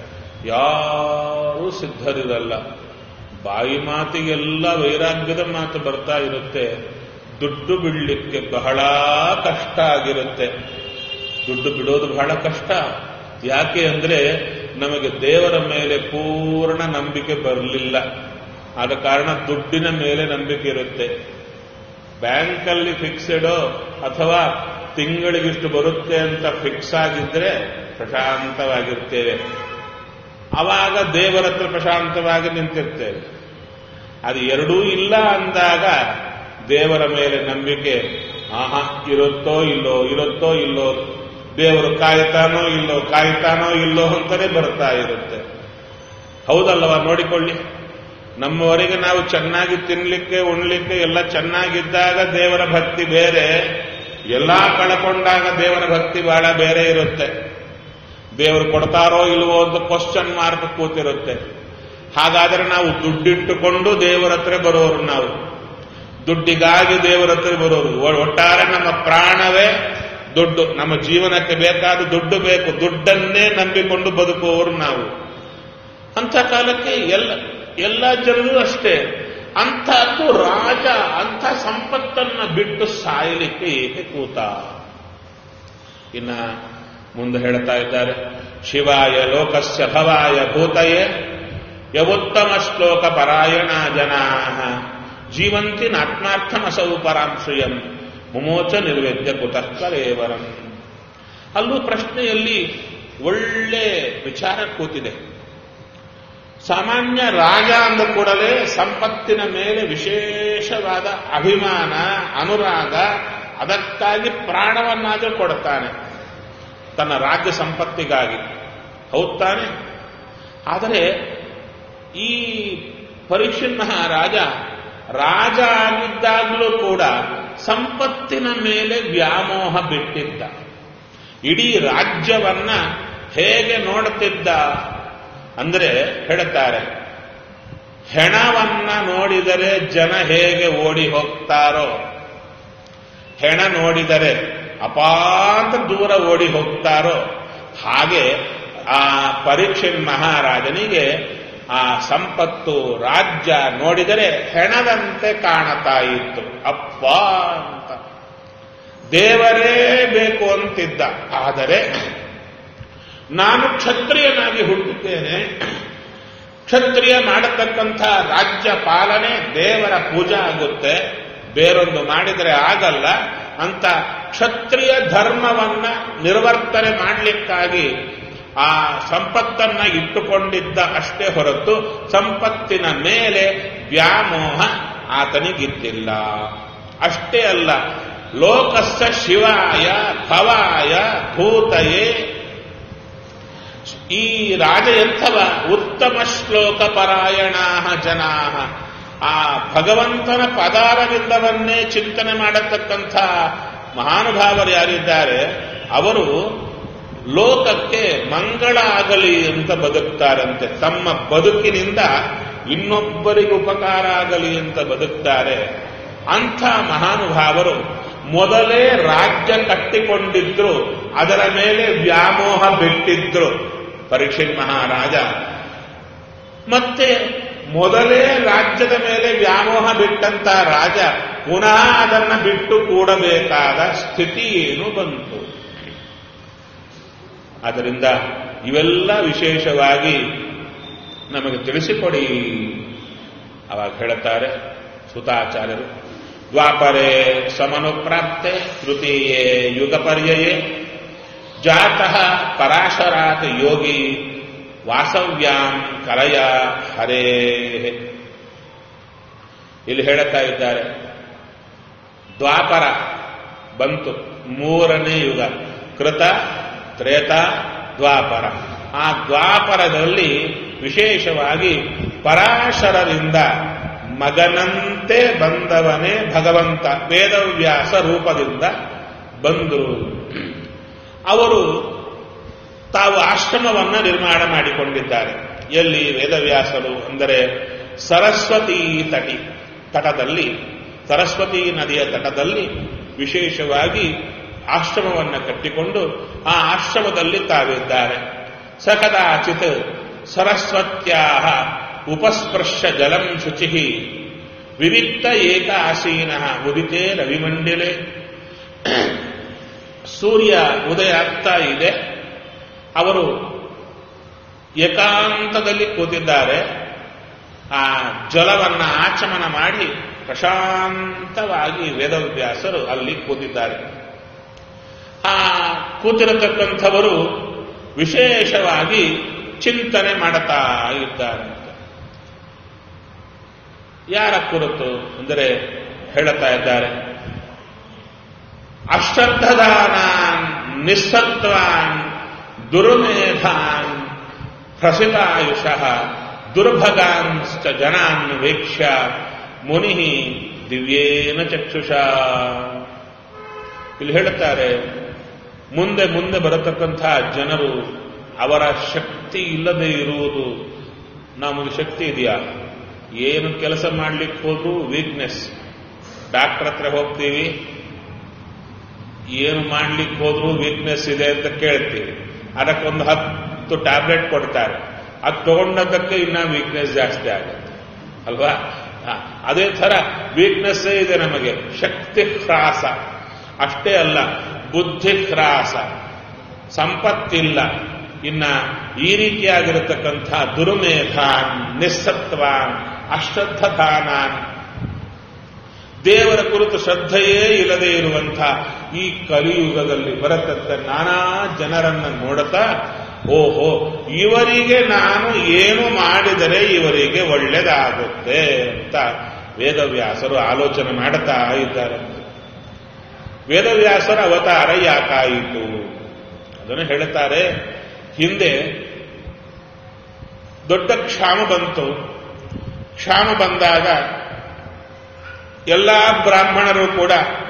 ಯಾರೂ ಸಿದ್ಧರಿರಲ್ಲ ಬಾಯಿ ಮಾತಿಗೆಲ್ಲ ವೈರಾಗ್ಯದ ಮಾತು ಬರ್ತಾ ಇರುತ್ತೆ ದುಡ್ಡು ಬಿಡಲಿಕ್ಕೆ ಬಹಳ ಕಷ್ಟ ಆಗಿರುತ್ತೆ ದುಡ್ಡು ಬಿಡೋದು ಬಹಳ ಕಷ್ಟ ಯಾಕೆ ಅಂದ್ರೆ ನಮಗೆ ದೇವರ ಮೇಲೆ ಪೂರ್ಣ ನಂಬಿಕೆ ಬರಲಿಲ್ಲ ಆದ ಕಾರಣ ದುಡ್ಡಿನ ಮೇಲೆ ನಂಬಿಕೆ ಇರುತ್ತೆ ಬ್ಯಾಂಕಲ್ಲಿ ಫಿಕ್ಸೆಡ್ ಅಥವಾ ತಿಂಗಳಿಗಿಷ್ಟು ಬರುತ್ತೆ ಅಂತ ಫಿಕ್ಸ್ ಆಗಿದ್ರೆ ಪ್ರಶಾಂತವಾಗಿರ್ತೇವೆ ಅವಾಗ ದೇವರ ಹತ್ರ ಪ್ರಶಾಂತವಾಗಿ ನಿಂತಿರ್ತೇವೆ ಅದು ಎರಡೂ ಇಲ್ಲ ಅಂದಾಗ ದೇವರ ಮೇಲೆ ನಂಬಿಕೆ ಆಹಾ ಇರುತ್ತೋ ಇಲ್ಲೋ ಇರುತ್ತೋ ಇಲ್ಲೋ ದೇವರು ಕಾಯ್ತಾನೋ ಇಲ್ಲೋ ಕಾಯ್ತಾನೋ ಇಲ್ಲೋ ಅಂತಾನೆ ಬರ್ತಾ ಇರುತ್ತೆ ಹೌದಲ್ಲವ ನೋಡಿಕೊಳ್ಳಿ ನಮ್ಮವರೆಗೆ ನಾವು ಚೆನ್ನಾಗಿ ತಿನ್ಲಿಕ್ಕೆ ಉಣ್ಲಿಕ್ಕೆ ಎಲ್ಲ ಚೆನ್ನಾಗಿದ್ದಾಗ ದೇವರ ಭಕ್ತಿ ಬೇರೆ ಎಲ್ಲಾ ಕಳ್ಕೊಂಡಾಗ ದೇವರ ಭಕ್ತಿ ಬಹಳ ಬೇರೆ ಇರುತ್ತೆ ದೇವರು ಕೊಡ್ತಾರೋ ಇಲ್ವೋ ಅಂತ ಕ್ವಶನ್ ಮಾರ್ಕ್ ಕೂತಿರುತ್ತೆ ಹಾಗಾದ್ರೆ ನಾವು ದುಡ್ಡಿಟ್ಟುಕೊಂಡು ದೇವರ ಹತ್ರ ಬರೋರು ನಾವು ದುಡ್ಡಿಗಾಗಿ ದೇವರ ಹತ್ರ ಬರೋರು ಒ- ಒಟ್ಟಾರೆ ನಮ್ಮ ಪ್ರಾಣವೇ ದುಡ್ಡು ನಮ್ಮ ಜೀವನಕ್ಕೆ ಬೇಕಾದ ದುಡ್ಡು ಬೇಕು ದುಡ್ಡನ್ನೇ ನಂಬಿಕೊಂಡು ಬದುಕುವವರು ನಾವು ಅಂಥ ಕಾಲಕ್ಕೆ ಎಲ್ಲ ಎಲ್ಲ ಜನರು ಅಷ್ಟೇ ಅಂಥದ್ದು ರಾಜ ಅಂಥ ಸಂಪತ್ತನ್ನ ಬಿಟ್ಟು ಸಾಯಲಿಕ್ಕೆ ಏಕೆ ಕೂತ ಇನ್ನ ಮುಂದೆ ಹೇಳ್ತಾ ಇದ್ದಾರೆ ಶಿವಾಯ ಲೋಕಸ್ಯ ಭವಾಯ ಭೂತಯೇ ಯವೋತ್ತಮ ಶ್ಲೋಕ ಪರಾಯಣ ಜನಾ ಜೀವಂತಿ ನಾತ್ಮಾರ್ಥಮಸೌ ಪರಾಂಶ್ರಿಯಂ ಮುಮೋಚ ನಿರ್ವೇದ್ಯ ಕುತಃ ಕಲೇವರಂ ಅಲ್ಲೂ ಪ್ರಶ್ನೆಯಲ್ಲಿ ಒಳ್ಳೆ ವಿಚಾರ ಕೂತಿದೆ ಸಾಮಾನ್ಯ ರಾಜ ಅಂದ ಕೂಡಲೇ ಸಂಪತ್ತಿನ ಮೇಲೆ ವಿಶೇಷವಾದ ಅಭಿಮಾನ ಅನುರಾಗ ಅದಕ್ಕಾಗಿ ಪ್ರಾಣವನ್ನಾದರೂ ಕೊಡುತ್ತಾನೆ ತನ್ನ ರಾಜ್ಯ ಸಂಪತ್ತಿಗಾಗಿ ಹೌದ್ ತಾನೆ ಆದರೆ ಈ ಪರೀಕ್ಷನ್ ಮಹಾರಾಜ ರಾಜ ಆಗಿದ್ದಾಗಲೂ ಕೂಡ ಸಂಪತ್ತಿನ ಮೇಲೆ ವ್ಯಾಮೋಹ ಬಿಟ್ಟಿದ್ದ ಇಡೀ ರಾಜ್ಯವನ್ನ ಹೇಗೆ ನೋಡುತ್ತಿದ್ದ ಅಂದರೆ ಹೇಳುತ್ತಾರೆ ಹೆಣವನ್ನ ನೋಡಿದರೆ ಜನ ಹೇಗೆ ಓಡಿ ಹೋಗ್ತಾರೋ ಹೆಣ ನೋಡಿದರೆ ಅಪಾಂತ ದೂರ ಓಡಿ ಹೋಗ್ತಾರೋ ಹಾಗೆ ಆ ಪರೀಕ್ಷನ್ ಮಹಾರಾಜನಿಗೆ ಆ ಸಂಪತ್ತು ರಾಜ್ಯ ನೋಡಿದರೆ ಹೆಣದಂತೆ ಕಾಣತಾ ಇತ್ತು ಅಪ್ಪ ಅಂತ ದೇವರೇ ಬೇಕು ಅಂತಿದ್ದ ಆದರೆ ನಾನು ಕ್ಷತ್ರಿಯನಾಗಿ ಹುಟ್ಟಿದ್ದೇನೆ ಕ್ಷತ್ರಿಯ ಮಾಡತಕ್ಕಂಥ ರಾಜ್ಯ ಪಾಲನೆ ದೇವರ ಪೂಜಾ ಆಗುತ್ತೆ ಬೇರೊಂದು ಮಾಡಿದರೆ ಆಗಲ್ಲ ಅಂತ ಕ್ಷತ್ರಿಯ ಧರ್ಮವನ್ನ ನಿರ್ವರ್ತನೆ ಮಾಡಲಿಕ್ಕಾಗಿ ಆ ಸಂಪತ್ತನ್ನ ಇಟ್ಟುಕೊಂಡಿದ್ದ ಅಷ್ಟೇ ಹೊರತು ಸಂಪತ್ತಿನ ಮೇಲೆ ವ್ಯಾಮೋಹ ಆತನಿಗಿದ್ದಿಲ್ಲ ಅಷ್ಟೇ ಅಲ್ಲ ಲೋಕಸ್ಸ ಶಿವಾಯ ಭವಾಯ ಭೂತಯೇ ಈ ರಾಜ ಎಂಥವ ಉತ್ತಮ ಶ್ಲೋಕ ಪರಾಯಣ ಜನಾ ಆ ಭಗವಂತನ ಪದಾರವಿಂದವನ್ನೇ ಚಿಂತನೆ ಮಾಡತಕ್ಕಂಥ ಮಹಾನುಭಾವರು ಯಾರಿದ್ದಾರೆ ಅವರು ಲೋಕಕ್ಕೆ ಮಂಗಳ ಆಗಲಿ ಅಂತ ಬದುಕ್ತಾರಂತೆ ತಮ್ಮ ಬದುಕಿನಿಂದ ಇನ್ನೊಬ್ಬರಿಗೆ ಉಪಕಾರ ಆಗಲಿ ಅಂತ ಬದುಕ್ತಾರೆ ಅಂಥ ಮಹಾನುಭಾವರು ಮೊದಲೇ ರಾಜ್ಯ ಕಟ್ಟಿಕೊಂಡಿದ್ರು ಅದರ ಮೇಲೆ ವ್ಯಾಮೋಹ ಬಿಟ್ಟಿದ್ರು ಪರೀಕ್ಷಿತ್ ಮಹಾರಾಜ ಮತ್ತೆ ಮೊದಲೇ ರಾಜ್ಯದ ಮೇಲೆ ವ್ಯಾಮೋಹ ಬಿಟ್ಟಂತ ರಾಜ ಪುನಃ ಅದನ್ನ ಬಿಟ್ಟು ಕೂಡಬೇಕಾದ ಸ್ಥಿತಿ ಏನು ಬಂತು ಆದ್ದರಿಂದ ಇವೆಲ್ಲ ವಿಶೇಷವಾಗಿ ನಮಗೆ ತಿಳಿಸಿಕೊಡಿ ಅವಾಗ ಹೇಳುತ್ತಾರೆ ಸುತಾಚಾರ್ಯರು ದ್ವಾಪರೇ ಸಮನುಪ್ರಾಪ್ತೆ ತೃತೀಯೇ ಯುಗ ಪರ್ಯಯೇ ಜಾತಃ ಪರಾಶರಾತ್ ಯೋಗಿ ವಾಸವ್ಯಾಂ ಕಲಯ ಹರೇ ಇಲ್ಲಿ ಹೇಳುತ್ತಾ ಇದ್ದಾರೆ ದ್ವಾಪರ ಬಂತು ಮೂರನೇ ಯುಗ ಕೃತ ತ್ರೇತ ದ್ವಾಪರ ಆ ದ್ವಾಪರದಲ್ಲಿ ವಿಶೇಷವಾಗಿ ಪರಾಶರರಿಂದ ಮಗನಂತೆ ಬಂದವನೇ ಭಗವಂತ ವೇದವ್ಯಾಸ ರೂಪದಿಂದ ಬಂದರು ಅವರು ತಾವು ಆಶ್ರಮವನ್ನ ನಿರ್ಮಾಣ ಮಾಡಿಕೊಂಡಿದ್ದಾರೆ ಎಲ್ಲಿ ವೇದವ್ಯಾಸರು ಅಂದರೆ ಸರಸ್ವತಿ ತಟಿ ತಟದಲ್ಲಿ ಸರಸ್ವತಿ ನದಿಯ ತಟದಲ್ಲಿ ವಿಶೇಷವಾಗಿ ಆಶ್ರಮವನ್ನು ಕಟ್ಟಿಕೊಂಡು ಆ ಆಶ್ರಮದಲ್ಲಿ ತಾವಿದ್ದಾರೆ ಸಕದಾಚಿತ್ ಸರಸ್ವತ್ಯಾ ಉಪಸ್ಪರ್ಶ ಜಲಂ ಶುಚಿ ವಿವಿಕ್ತ ಏಕ ಆಸೀನ ಉದಿತೆ ರವಿಮಂಡಿಲೆ ಸೂರ್ಯ ಉದಯ ಆಗ್ತಾ ಇದೆ ಅವರು ಏಕಾಂತದಲ್ಲಿ ಕೂತಿದ್ದಾರೆ ಆ ಜಲವನ್ನ ಆಚಮನ ಮಾಡಿ ಪ್ರಶಾಂತವಾಗಿ ವೇದವ್ಯಾಸರು ಅಲ್ಲಿ ಕೂತಿದ್ದಾರೆ ಆ ಕೂತಿರತಕ್ಕಂಥವರು ವಿಶೇಷವಾಗಿ ಚಿಂತನೆ ಮಾಡುತ್ತಾ ಇದ್ದಾರೆ ಯಾರ ಕುರಿತು ಅಂದರೆ ಹೇಳುತ್ತಾ ಇದ್ದಾರೆ ಅಶ್ರದ್ಧದಾನಾನ್ ನಿಸ್ಸತ್ವಾನ್ ದುರ್ಮೇಧಾನ್ ಪ್ರಸಿತಾಯುಷಃ ದುರ್ಭಗಾಂಶ್ಚ ಜನಾನ್ ವೇಕ್ಷ್ಯ ಮುನಿ ದಿವ್ಯೇನ ಚಕ್ಷುಷ ಇಲ್ಲಿ ಹೇಳುತ್ತಾರೆ ಮುಂದೆ ಮುಂದೆ ಬರತಕ್ಕಂಥ ಜನರು ಅವರ ಶಕ್ತಿ ಇಲ್ಲದೆ ಇರುವುದು ನಮಗೆ ಶಕ್ತಿ ಇದೆಯಾ ಏನು ಕೆಲಸ ಮಾಡ್ಲಿಕ್ಕೆ ಹೋದ್ರೂ ವೀಕ್ನೆಸ್ ಡಾಕ್ಟರ್ ಹತ್ರ ಹೋಗ್ತೀವಿ ಏನು ಮಾಡ್ಲಿಕ್ಕೆ ಹೋದ್ರೂ ವೀಕ್ನೆಸ್ ಇದೆ ಅಂತ ಕೇಳ್ತೀವಿ ಅದಕ್ಕೊಂದು ಹತ್ತು ಟ್ಯಾಬ್ಲೆಟ್ ಕೊಡ್ತಾರೆ ಅದು ತಗೊಂಡದ್ದಕ್ಕೆ ಇನ್ನ ವೀಕ್ನೆಸ್ ಜಾಸ್ತಿ ಆಗುತ್ತೆ ಅಲ್ವಾ ಹ, ಅದೇ ತರ ವೀಕ್ನೆಸ್ಸೇ ಇದೆ ನಮಗೆ ಶಕ್ತಿ ಹ್ರಾಸ ಅಷ್ಟೇ ಅಲ್ಲ ಬುದ್ಧಿ ಹ್ರಾಸ ಸಂಪತ್ತಿಲ್ಲ ಇನ್ನ ಈ ರೀತಿಯಾಗಿರತಕ್ಕಂಥ ದುರ್ಮೇಧಾನ್ ನಿಸ್ಸತ್ವಾನ್ ಅಶ್ರದ್ಧತಾನಾನ್ ದೇವರ ಕುರಿತು ಶ್ರದ್ಧೆಯೇ ಇಲ್ಲದೆ ಇರುವಂಥ ಈ ಕಲಿಯುಗದಲ್ಲಿ ಬರತಕ್ಕ ನಾನಾ ಜನರನ್ನ ನೋಡುತ್ತಾ ಓಹೋ ಇವರಿಗೆ ನಾನು ಏನು ಮಾಡಿದರೆ ಇವರಿಗೆ ಒಳ್ಳೆಯದಾಗುತ್ತೆ ಅಂತ ವೇದವ್ಯಾಸರು ಆಲೋಚನೆ ಮಾಡುತ್ತಾ ಇದ್ದಾರೆ ವೇದವ್ಯಾಸರ ಅವತಾರ ಯಾಕಾಯಿತು ಅದನ್ನು ಹೇಳುತ್ತಾರೆ ಹಿಂದೆ ದೊಡ್ಡ ಕ್ಷಾಮ ಬಂತು ಕ್ಷಾಮ ಬಂದಾಗ ಎಲ್ಲ ಬ್ರಾಹ್ಮಣರು ಕೂಡ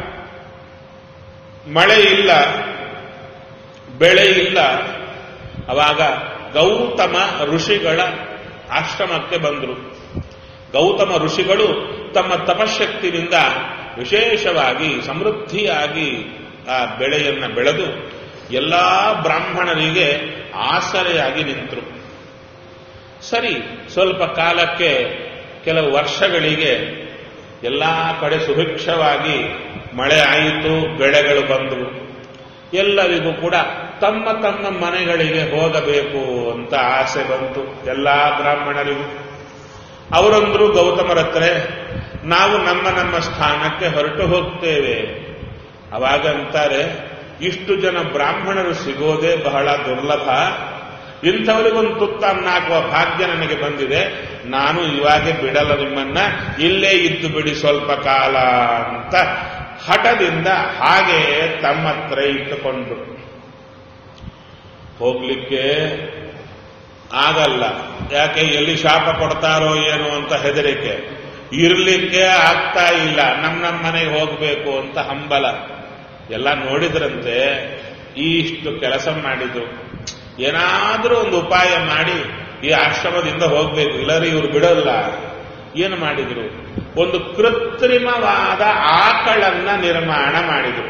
ಮಳೆ ಇಲ್ಲ ಬೆಳೆ ಇಲ್ಲ ಅವಾಗ ಗೌತಮ ಋಷಿಗಳ ಆಶ್ರಮಕ್ಕೆ ಬಂದರು ಗೌತಮ ಋಷಿಗಳು ತಮ್ಮ ತಪಶಕ್ತಿಯಿಂದ ವಿಶೇಷವಾಗಿ ಸಮೃದ್ಧಿಯಾಗಿ ಆ ಬೆಳೆಯನ್ನ ಬೆಳೆದು ಎಲ್ಲಾ ಬ್ರಾಹ್ಮಣರಿಗೆ ಆಸರೆಯಾಗಿ ನಿಂತರು ಸರಿ ಸ್ವಲ್ಪ ಕಾಲಕ್ಕೆ ಕೆಲವು ವರ್ಷಗಳಿಗೆ ಎಲ್ಲಾ ಕಡೆ ಸುಭಿಕ್ಷವಾಗಿ ಮಳೆ ಆಯಿತು ಬೆಳೆಗಳು ಬಂದವು ಎಲ್ಲರಿಗೂ ಕೂಡ ತಮ್ಮ ತಮ್ಮ ಮನೆಗಳಿಗೆ ಹೋಗಬೇಕು ಅಂತ ಆಸೆ ಬಂತು ಎಲ್ಲಾ ಬ್ರಾಹ್ಮಣರಿಗೂ ಅವರೊಂದ್ರು ಗೌತಮರ ಹತ್ರ ನಾವು ನಮ್ಮ ನಮ್ಮ ಸ್ಥಾನಕ್ಕೆ ಹೊರಟು ಹೋಗ್ತೇವೆ ಅವಾಗ ಅಂತಾರೆ ಇಷ್ಟು ಜನ ಬ್ರಾಹ್ಮಣರು ಸಿಗೋದೇ ಬಹಳ ದುರ್ಲಭ ಇಂಥವರಿಗೊಂದು ತುತ್ತ ಅನ್ನ ಹಾಕುವ ಭಾಗ್ಯ ನನಗೆ ಬಂದಿದೆ ನಾನು ಇವಾಗೆ ಬಿಡಲ್ಲ ನಿಮ್ಮನ್ನ ಇಲ್ಲೇ ಇದ್ದು ಬಿಡಿ ಸ್ವಲ್ಪ ಕಾಲ ಅಂತ ಹಠದಿಂದ ಹಾಗೆ ತಮ್ಮ ಹತ್ರ ಇಟ್ಟುಕೊಂಡ್ರು ಹೋಗ್ಲಿಕ್ಕೆ ಆಗಲ್ಲ ಯಾಕೆ ಎಲ್ಲಿ ಶಾಪ ಕೊಡ್ತಾರೋ ಏನೋ ಅಂತ ಹೆದರಿಕೆ ಇರ್ಲಿಕ್ಕೆ ಆಗ್ತಾ ಇಲ್ಲ ನಮ್ಮ ನಮ್ಮ ಮನೆಗೆ ಹೋಗ್ಬೇಕು ಅಂತ ಹಂಬಲ ಎಲ್ಲ ನೋಡಿದ್ರಂತೆ ಇಷ್ಟು ಕೆಲಸ ಮಾಡಿದ್ರು ಏನಾದರೂ ಒಂದು ಉಪಾಯ ಮಾಡಿ ಈ ಆಶ್ರಮದಿಂದ ಹೋಗ್ಬೇಕು ಇಲ್ಲರಿ ಇವ್ರು ಬಿಡಲ್ಲ ಏನು ಮಾಡಿದ್ರು ಒಂದು ಕೃತ್ರಿಮವಾದ ಆಕಳನ್ನ ನಿರ್ಮಾಣ ಮಾಡಿದ್ರು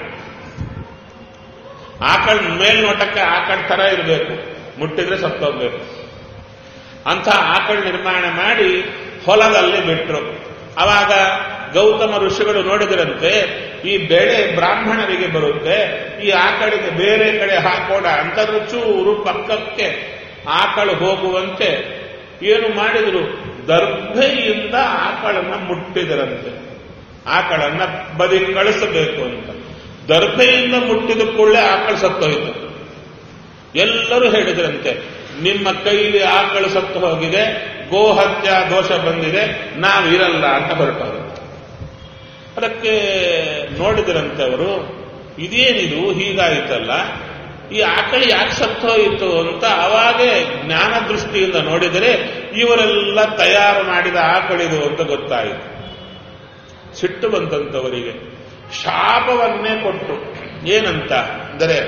ಆಕಳ ಮೇಲ್ನೋಟಕ್ಕೆ ಆಕಳ ತರ ಇರಬೇಕು ಮುಟ್ಟಿದ್ರೆ ಸತ್ತೋಗ್ಬೇಕು ಅಂಥ ಆಕಳ ನಿರ್ಮಾಣ ಮಾಡಿ ಹೊಲದಲ್ಲಿ ಬಿಟ್ರು ಅವಾಗ ಗೌತಮ ಋಷಿಗಳು ನೋಡಿದ್ರಂತೆ ಈ ಬೆಳೆ ಬ್ರಾಹ್ಮಣರಿಗೆ ಬರುತ್ತೆ ಈ ಆಕಳಿಗೆ ಬೇರೆ ಕಡೆ ಹಾಕೋಣ ಅಂತಂದ್ರೆ ಚೂರು ಪಕ್ಕಕ್ಕೆ ಆಕಳು ಹೋಗುವಂತೆ ಏನು ಮಾಡಿದ್ರು ದರ್ಭೆಯಿಂದ ಆಕಳನ್ನ ಮುಟ್ಟಿದರಂತೆ ಆಕಳನ್ನ ಬದಿ ಕಳಿಸಬೇಕು ಅಂತ ದರ್ಭೆಯಿಂದ ಮುಟ್ಟಿದ ಕೂಡಲೇ ಆಕಳು ಸತ್ತೋಯ್ತು ಎಲ್ಲರೂ ಹೇಳಿದ್ರಂತೆ ನಿಮ್ಮ ಕೈಲಿ ಆಕಳು ಸತ್ತು ಹೋಗಿದೆ ಗೋಹತ್ಯ ದೋಷ ಬಂದಿದೆ ನಾವಿರಲ್ಲ ಅಂತ ಹೊರಟವರು ಅದಕ್ಕೆ ನೋಡಿದ್ರಂತೆ ಅವರು ಇದೇನಿದು ಹೀಗಾಯಿತಲ್ಲ ಈ ಆಕಳು ಯಾಕೆ ಸತ್ತೋಯಿತು ಅಂತ ಅವಾಗೇ ಜ್ಞಾನ ದೃಷ್ಟಿಯಿಂದ ನೋಡಿದರೆ ಇವರೆಲ್ಲ ತಯಾರು ಮಾಡಿದ ಆಕಳಿದು ಅಂತ ಗೊತ್ತಾಯಿತು ಸಿಟ್ಟು ಬಂತಂತವರಿಗೆ ಶಾಪವನ್ನೇ ಕೊಟ್ಟು ಏನಂತ ಅಂದರೆ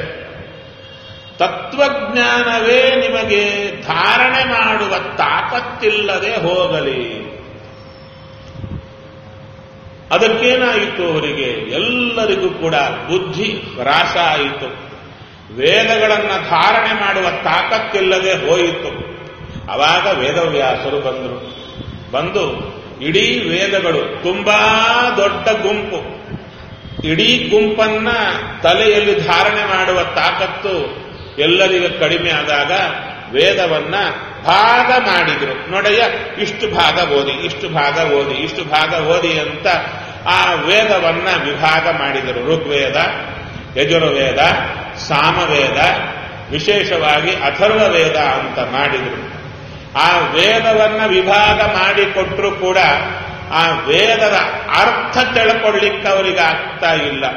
ತತ್ವಜ್ಞಾನವೇ ನಿಮಗೆ ಧಾರಣೆ ಮಾಡುವ ತಾಕತ್ತಿಲ್ಲದೆ ಹೋಗಲಿ ಅದಕ್ಕೇನಾಯಿತು ಅವರಿಗೆ ಎಲ್ಲರಿಗೂ ಕೂಡ ಬುದ್ಧಿ ಹ್ರಾಸ ಆಯಿತು ವೇದಗಳನ್ನು ಧಾರಣೆ ಮಾಡುವ ತಾಕತ್ತಿಲ್ಲದೆ ಹೋಯಿತು ಅವಾಗ ವೇದವ್ಯಾಸರು ಬಂದರು ಬಂದು ಇಡೀ ವೇದಗಳು ತುಂಬಾ ದೊಡ್ಡ ಗುಂಪು ಇಡೀ ಗುಂಪನ್ನ ತಲೆಯಲ್ಲಿ ಧಾರಣೆ ಮಾಡುವ ತಾಕತ್ತು ಎಲ್ಲರಿಗೂ ಕಡಿಮೆ ಆದಾಗ ವೇದವನ್ನ ಭಾಗ ಮಾಡಿದ್ರು ನೋಡಯ್ಯ ಇಷ್ಟು ಭಾಗ ಓದಿ ಇಷ್ಟು ಭಾಗ ಓದಿ ಇಷ್ಟು ಭಾಗ ಓದಿ ಅಂತ ಆ ವೇದವನ್ನ ವಿಭಾಗ ಮಾಡಿದರು ಋಗ್ವೇದ ಯಜುರ್ವೇದ ಸಾಮವೇದ ವಿಶೇಷವಾಗಿ ಅಥರ್ವ ವೇದ ಅಂತ ಮಾಡಿದರು ಆ ವೇದವನ್ನ ವಿಭಾಗ ಮಾಡಿಕೊಟ್ರು ಕೂಡ ಆ ವೇದದ ಅರ್ಥ ತಿಳ್ಕೊಳ್ಳಿಕ್ಕೆ ಅವರಿಗೆ ಆಗ್ತಾ ಇಲ್ಲ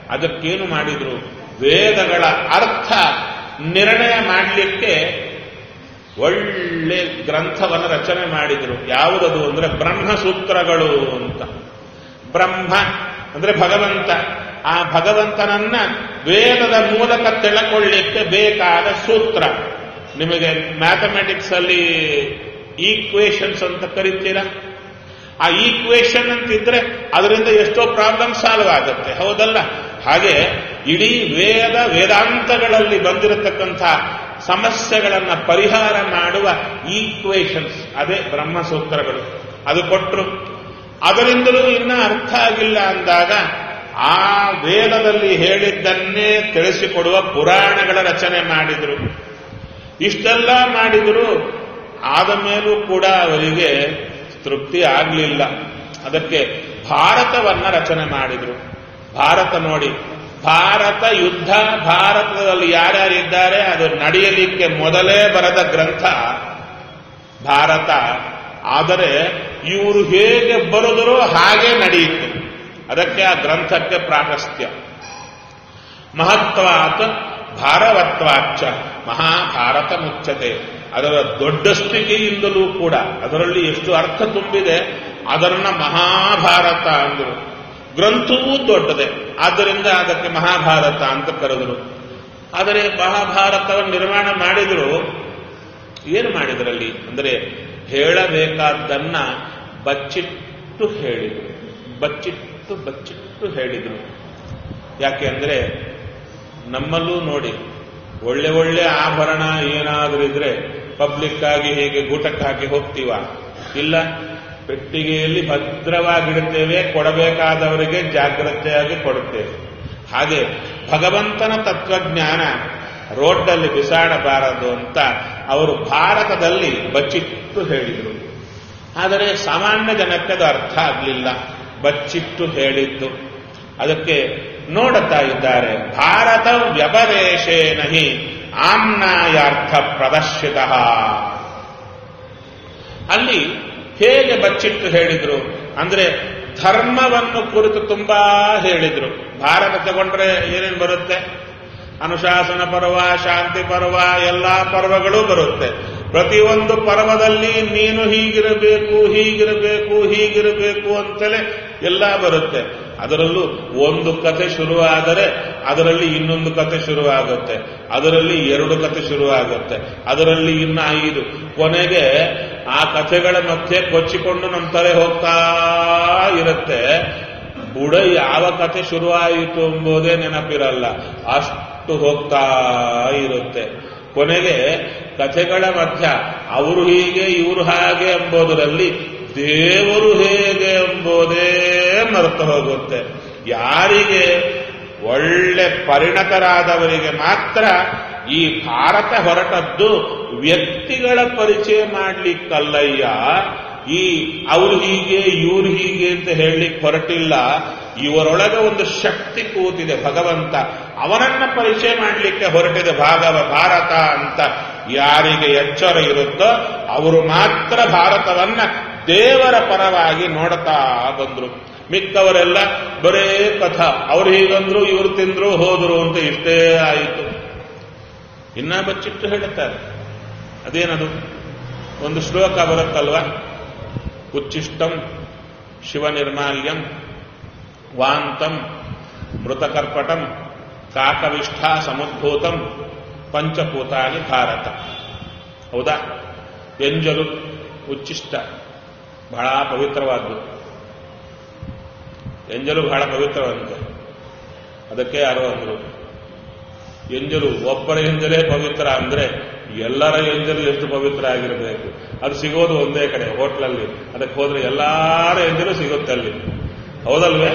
ಅದಕ್ಕೇನು ಮಾಡಿದ್ರು ವೇದಗಳ ಅರ್ಥ ನಿರ್ಣಯ ಮಾಡಲಿಕ್ಕೆ ಒಳ್ಳೆ ಗ್ರಂಥವನ್ನು ರಚನೆ ಮಾಡಿದ್ರು ಯಾವುದದು ಅಂದ್ರೆ ಬ್ರಹ್ಮಸೂತ್ರಗಳು ಅಂತ ಬ್ರಹ್ಮ ಅಂದ್ರೆ ಭಗವಂತ ಆ ಭಗವಂತನನ್ನ ವೇದದ ಮೂಲಕ ತಿಳ್ಕೊಳ್ಳಿಕ್ಕೆ ಬೇಕಾದ ಸೂತ್ರ ನಿಮಗೆ ಮ್ಯಾಥಮೆಟಿಕ್ಸ್ ಅಲ್ಲಿ ಈಕ್ವೇಶನ್ಸ್ ಅಂತ ಕರಿತೀರಾ ಆ ಈಕ್ವೇಶನ್ ಅಂತಿದ್ರೆ ಅದರಿಂದ ಎಷ್ಟೋ ಪ್ರಾಬ್ಲಮ್ ಸಾಲ್ವ್ ಆಗುತ್ತೆ ಹೌದಲ್ಲ ಹಾಗೆ ಇಡೀ ವೇದ ವೇದಾಂತಗಳಲ್ಲಿ ಬಂದಿರತಕ್ಕಂಥ ಸಮಸ್ಯೆಗಳನ್ನ ಪರಿಹಾರ ಮಾಡುವ ಈಕ್ವೇಶನ್ಸ್ ಅದೇ ಬ್ರಹ್ಮಸೂತ್ರಗಳು ಅದು ಕೊಟ್ಟರು ಅದರಿಂದಲೂ ಇನ್ನ ಅರ್ಥ ಆಗಿಲ್ಲ ಅಂದಾಗ ಆ ವೇದದಲ್ಲಿ ಹೇಳಿದ್ದನ್ನೇ ತಿಳಿಸಿಕೊಡುವ ಪುರಾಣಗಳ ರಚನೆ ಮಾಡಿದರು ಇಷ್ಟೆಲ್ಲ ಮಾಡಿದರೂ ಆದ ಮೇಲೂ ಕೂಡ ಅವರಿಗೆ ತೃಪ್ತಿ ಆಗಲಿಲ್ಲ ಅದಕ್ಕೆ ಭಾರತವನ್ನ ರಚನೆ ಮಾಡಿದರು ಭಾರತ ನೋಡಿ ಭಾರತ ಯುದ್ಧ ಭಾರತದಲ್ಲಿ ಯಾರ್ಯಾರಿದ್ದಾರೆ ಅದು ನಡೆಯಲಿಕ್ಕೆ ಮೊದಲೇ ಬರೆದ ಗ್ರಂಥ ಭಾರತ ಆದರೆ ಇವರು ಹೇಗೆ ಬರೆದರೋ ಹಾಗೆ ನಡೆಯಿತು ಅದಕ್ಕೆ ಆ ಗ್ರಂಥಕ್ಕೆ ಪ್ರಾಶಸ್ತ್ಯ ಮಹತ್ವಾತ್ ಭಾರವತ್ವಾಚ ಮಹಾಭಾರತ ಮುಚ್ಚತೆ ಅದರ ದೊಡ್ಡಸ್ತಿಕೆಯಿಂದಲೂ ಕೂಡ ಅದರಲ್ಲಿ ಎಷ್ಟು ಅರ್ಥ ತುಂಬಿದೆ ಅದನ್ನ ಮಹಾಭಾರತ ಅಂದರು ಗ್ರಂಥವೂ ದೊಡ್ಡದೆ ಆದ್ದರಿಂದ ಅದಕ್ಕೆ ಮಹಾಭಾರತ ಅಂತ ಕರೆದರು ಆದರೆ ಮಹಾಭಾರತವನ್ನು ನಿರ್ಮಾಣ ಮಾಡಿದ್ರು ಏನು ಮಾಡಿದ್ರಲ್ಲಿ ಅಂದರೆ ಹೇಳಬೇಕಾದ್ದನ್ನ ಬಚ್ಚಿಟ್ಟು ಹೇಳಿದರು ಬಚ್ಚಿಟ್ಟು ಬಚ್ಚಿಟ್ಟು ಹೇಳಿದರು ಯಾಕೆ ಅಂದರೆ ನಮ್ಮಲ್ಲೂ ನೋಡಿ ಒಳ್ಳೆ ಒಳ್ಳೆ ಆಭರಣ ಏನಾದರೂ ಇದ್ರೆ ಪಬ್ಲಿಕ್ ಆಗಿ ಹೇಗೆ ಗೂಟಕ್ಕೆ ಹಾಕಿ ಹೋಗ್ತೀವ ಇಲ್ಲ ಪೆಟ್ಟಿಗೆಯಲ್ಲಿ ಭದ್ರವಾಗಿಡುತ್ತೇವೆ ಕೊಡಬೇಕಾದವರಿಗೆ ಜಾಗ್ರತೆಯಾಗಿ ಕೊಡುತ್ತೇವೆ ಹಾಗೆ ಭಗವಂತನ ತತ್ವಜ್ಞಾನ ರೋಡ್ನಲ್ಲಿ ಬಿಸಾಡಬಾರದು ಅಂತ ಅವರು ಭಾರತದಲ್ಲಿ ಬಚ್ಚಿಟ್ಟು ಹೇಳಿದರು ಆದರೆ ಸಾಮಾನ್ಯ ಜನಕ್ಕೆ ಅದು ಅರ್ಥ ಆಗಲಿಲ್ಲ ಬಚ್ಚಿಟ್ಟು ಹೇಳಿದ್ದು ಅದಕ್ಕೆ ನೋಡುತ್ತಾ ಇದ್ದಾರೆ ಭಾರತ ವ್ಯಪದೇಶೇನ ಹಿ ಆಮ್ನಾಯಾರ್ಥ ಪ್ರದರ್ಶಿತ ಅಲ್ಲಿ ಹೇಗೆ ಬಚ್ಚಿಟ್ಟು ಹೇಳಿದ್ರು ಅಂದ್ರೆ ಧರ್ಮವನ್ನು ಕುರಿತು ತುಂಬಾ ಹೇಳಿದ್ರು ಭಾರತ ತಗೊಂಡ್ರೆ ಏನೇನು ಬರುತ್ತೆ ಅನುಶಾಸನ ಪರ್ವ ಶಾಂತಿ ಪರ್ವ ಎಲ್ಲಾ ಪರ್ವಗಳು ಬರುತ್ತೆ ಪ್ರತಿಯೊಂದು ಪರ್ವದಲ್ಲಿ ನೀನು ಹೀಗಿರಬೇಕು ಹೀಗಿರಬೇಕು ಹೀಗಿರಬೇಕು ಅಂತಲೇ ಎಲ್ಲ ಬರುತ್ತೆ ಅದರಲ್ಲೂ ಒಂದು ಕಥೆ ಶುರುವಾದರೆ ಅದರಲ್ಲಿ ಇನ್ನೊಂದು ಕಥೆ ಶುರುವಾಗುತ್ತೆ ಅದರಲ್ಲಿ ಎರಡು ಕಥೆ ಶುರುವಾಗುತ್ತೆ ಅದರಲ್ಲಿ ಇನ್ನು ಐದು ಕೊನೆಗೆ ಆ ಕಥೆಗಳ ಮಧ್ಯೆ ಕೊಚ್ಚಿಕೊಂಡು ನಮ್ಮ ತಲೆ ಹೋಗ್ತಾ ಇರುತ್ತೆ ಬುಡ ಯಾವ ಕಥೆ ಶುರುವಾಯಿತು ಎಂಬುದೇ ನೆನಪಿರಲ್ಲ ಅಷ್ಟು ಹೋಗ್ತಾ ಇರುತ್ತೆ ಕೊನೆಗೆ ಕಥೆಗಳ ಮಧ್ಯ ಅವರು ಹೀಗೆ ಇವರು ಹಾಗೆ ಎಂಬುದರಲ್ಲಿ ದೇವರು ಹೇಗೆ ಎಂಬುದೇ ಮರೆತು ಹೋಗುತ್ತೆ ಯಾರಿಗೆ ಒಳ್ಳೆ ಪರಿಣತರಾದವರಿಗೆ ಮಾತ್ರ ಈ ಭಾರತ ಹೊರಟದ್ದು ವ್ಯಕ್ತಿಗಳ ಪರಿಚಯ ಮಾಡ್ಲಿಕ್ಕಲ್ಲಯ್ಯ ಈ ಅವ್ರು ಹೀಗೆ ಇವ್ರು ಹೀಗೆ ಅಂತ ಹೇಳಲಿಕ್ಕೆ ಹೊರಟಿಲ್ಲ ಇವರೊಳಗೆ ಒಂದು ಶಕ್ತಿ ಕೂತಿದೆ ಭಗವಂತ ಅವನನ್ನ ಪರಿಚಯ ಮಾಡಲಿಕ್ಕೆ ಹೊರಟಿದೆ ಭಾಗವ ಭಾರತ ಅಂತ ಯಾರಿಗೆ ಎಚ್ಚರ ಇರುತ್ತೋ ಅವರು ಮಾತ್ರ ಭಾರತವನ್ನ ದೇವರ ಪರವಾಗಿ ನೋಡ್ತಾ ಬಂದ್ರು ಮಿಕ್ಕವರೆಲ್ಲ ಬರೇ ಕಥ ಅವ್ರು ಹೀಗಂದ್ರು ಇವ್ರು ತಿಂದ್ರು ಹೋದ್ರು ಅಂತ ಇಷ್ಟೇ ಆಯಿತು ಇನ್ನ ಬಚ್ಚಿಟ್ಟು ಹೇಳುತ್ತಾರೆ ಅದೇನದು ಒಂದು ಶ್ಲೋಕ ಬರುತ್ತಲ್ವ ಉಚ್ಚಿಷ್ಟಂ ಶಿವನಿರ್ಮಾಲ್ಯಂ ವಾಂತಂ ಮೃತಕರ್ಪಟಂ ಕಾಕವಿಷ್ಠ ಸಮುದ್ಭೂತಂ ಪಂಚಭೂತಾನಿ ಭಾರತ ಹೌದಾ ಎಂಜಲು ಉಚ್ಚಿಷ್ಟ ಬಹಳ ಪವಿತ್ರವಾದ್ದು ಎಂಜಲು ಬಹಳ ಪವಿತ್ರವಾದಂತೆ ಅದಕ್ಕೆ ಯಾರೋ ಅಂದರು ಎಂಜಲು ಒಬ್ಬರ ಎಂಜಲೇ ಪವಿತ್ರ ಅಂದ್ರೆ ಎಲ್ಲರ ಎಂಜಲು ಎಷ್ಟು ಪವಿತ್ರ ಆಗಿರಬೇಕು ಅದು ಸಿಗೋದು ಒಂದೇ ಕಡೆ ಹೋಟ್ಲಲ್ಲಿ ಅದಕ್ಕೆ ಹೋದ್ರೆ ಎಲ್ಲಾರ ಎಂಜಲು ಸಿಗುತ್ತೆ ಅಲ್ಲಿ ಹೌದಲ್ವೇ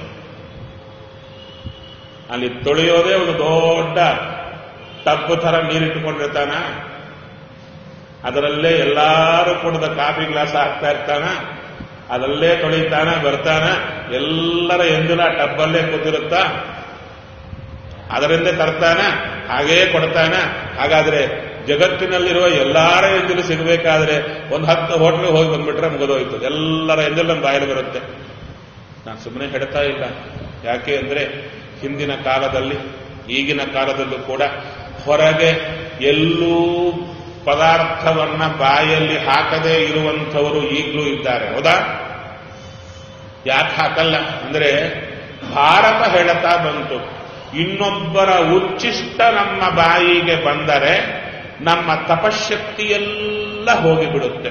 ಅಲ್ಲಿ ತೊಳೆಯೋದೇ ಒಂದು ದೊಡ್ಡ ಟಬ್ ತರ ನೀರಿಟ್ಟುಕೊಂಡಿರ್ತಾನ ಅದರಲ್ಲೇ ಎಲ್ಲಾರು ಕುಡಿದ ಕಾಫಿ ಗ್ಲಾಸ್ ಹಾಕ್ತಾ ಇರ್ತಾನ ಅದರಲ್ಲೇ ತೊಳಿತಾನ ಬರ್ತಾನ ಎಲ್ಲರ ಎಂಜಲ ಟಬ್ಬಲ್ಲೇ ಕೂತಿರುತ್ತಾ ಅದರಿಂದ ತರ್ತಾನ ಹಾಗೇ ಕೊಡ್ತಾನ ಹಾಗಾದ್ರೆ ಜಗತ್ತಿನಲ್ಲಿರುವ ಎಲ್ಲಾರ ಎಂಜಲು ಸಿಗಬೇಕಾದ್ರೆ ಒಂದು ಹತ್ತು ಹೋಟ್ಲಿಗೆ ಹೋಗಿ ಬಂದ್ಬಿಟ್ರೆ ಮುಗಿದೋಯ್ತು ಎಲ್ಲರ ಎಂಜಲು ನಮ್ಮ ಬಾಯಲ್ಲಿ ಬರುತ್ತೆ ನಾನು ಸುಮ್ಮನೆ ಹೇಳ್ತಾ ಇಲ್ಲ ಯಾಕೆ ಅಂದ್ರೆ ಹಿಂದಿನ ಕಾಲದಲ್ಲಿ ಈಗಿನ ಕಾಲದಲ್ಲೂ ಕೂಡ ಹೊರಗೆ ಎಲ್ಲೂ ಪದಾರ್ಥವನ್ನ ಬಾಯಲ್ಲಿ ಹಾಕದೇ ಇರುವಂಥವರು ಈಗಲೂ ಇದ್ದಾರೆ ಹೌದಾ ಯಾಕೆ ಹಾಕಲ್ಲ ಅಂದ್ರೆ ಭಾರತ ಹೇಳುತ್ತಾ ಬಂತು ಇನ್ನೊಬ್ಬರ ಉಚ್ಚಿಷ್ಟ ನಮ್ಮ ಬಾಯಿಗೆ ಬಂದರೆ ನಮ್ಮ ತಪಶಕ್ತಿಯೆಲ್ಲ ಹೋಗಿಬಿಡುತ್ತೆ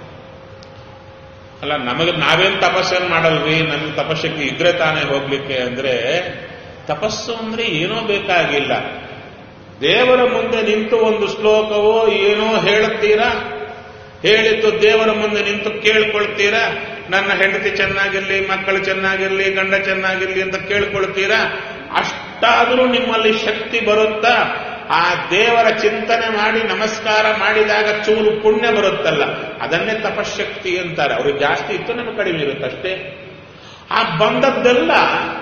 ಅಲ್ಲ ನಮಗೆ ನಾವೇನ್ ತಪಸ್ಸನ್ನು ಮಾಡಲ್ವಿ ನಮ್ಗೆ ತಪಶಕ್ತಿ ಇದ್ರೆ ತಾನೇ ಹೋಗ್ಲಿಕ್ಕೆ ಅಂದ್ರೆ ತಪಸ್ಸು ಅಂದ್ರೆ ಏನೋ ಬೇಕಾಗಿಲ್ಲ ದೇವರ ಮುಂದೆ ನಿಂತು ಒಂದು ಶ್ಲೋಕವೋ ಏನೋ ಹೇಳುತ್ತೀರಾ ಹೇಳಿದ್ದು ದೇವರ ಮುಂದೆ ನಿಂತು ಕೇಳ್ಕೊಳ್ತೀರಾ ನನ್ನ ಹೆಂಡತಿ ಚೆನ್ನಾಗಿರ್ಲಿ ಮಕ್ಕಳು ಚೆನ್ನಾಗಿರ್ಲಿ ಗಂಡ ಚೆನ್ನಾಗಿರ್ಲಿ ಅಂತ ಕೇಳ್ಕೊಳ್ತೀರಾ ಅಷ್ಟಾದರೂ ನಿಮ್ಮಲ್ಲಿ ಶಕ್ತಿ ಬರುತ್ತಾ ಆ ದೇವರ ಚಿಂತನೆ ಮಾಡಿ ನಮಸ್ಕಾರ ಮಾಡಿದಾಗ ಚೂರು ಪುಣ್ಯ ಬರುತ್ತಲ್ಲ ಅದನ್ನೇ ತಪಶಕ್ತಿ ಅಂತಾರೆ ಅವರು ಜಾಸ್ತಿ ಇತ್ತು ನಮಗೆ ಕಡಿಮೆ ಇರುತ್ತೆ ಅಷ್ಟೇ ಆ ಬಂದದ್ದೆಲ್ಲ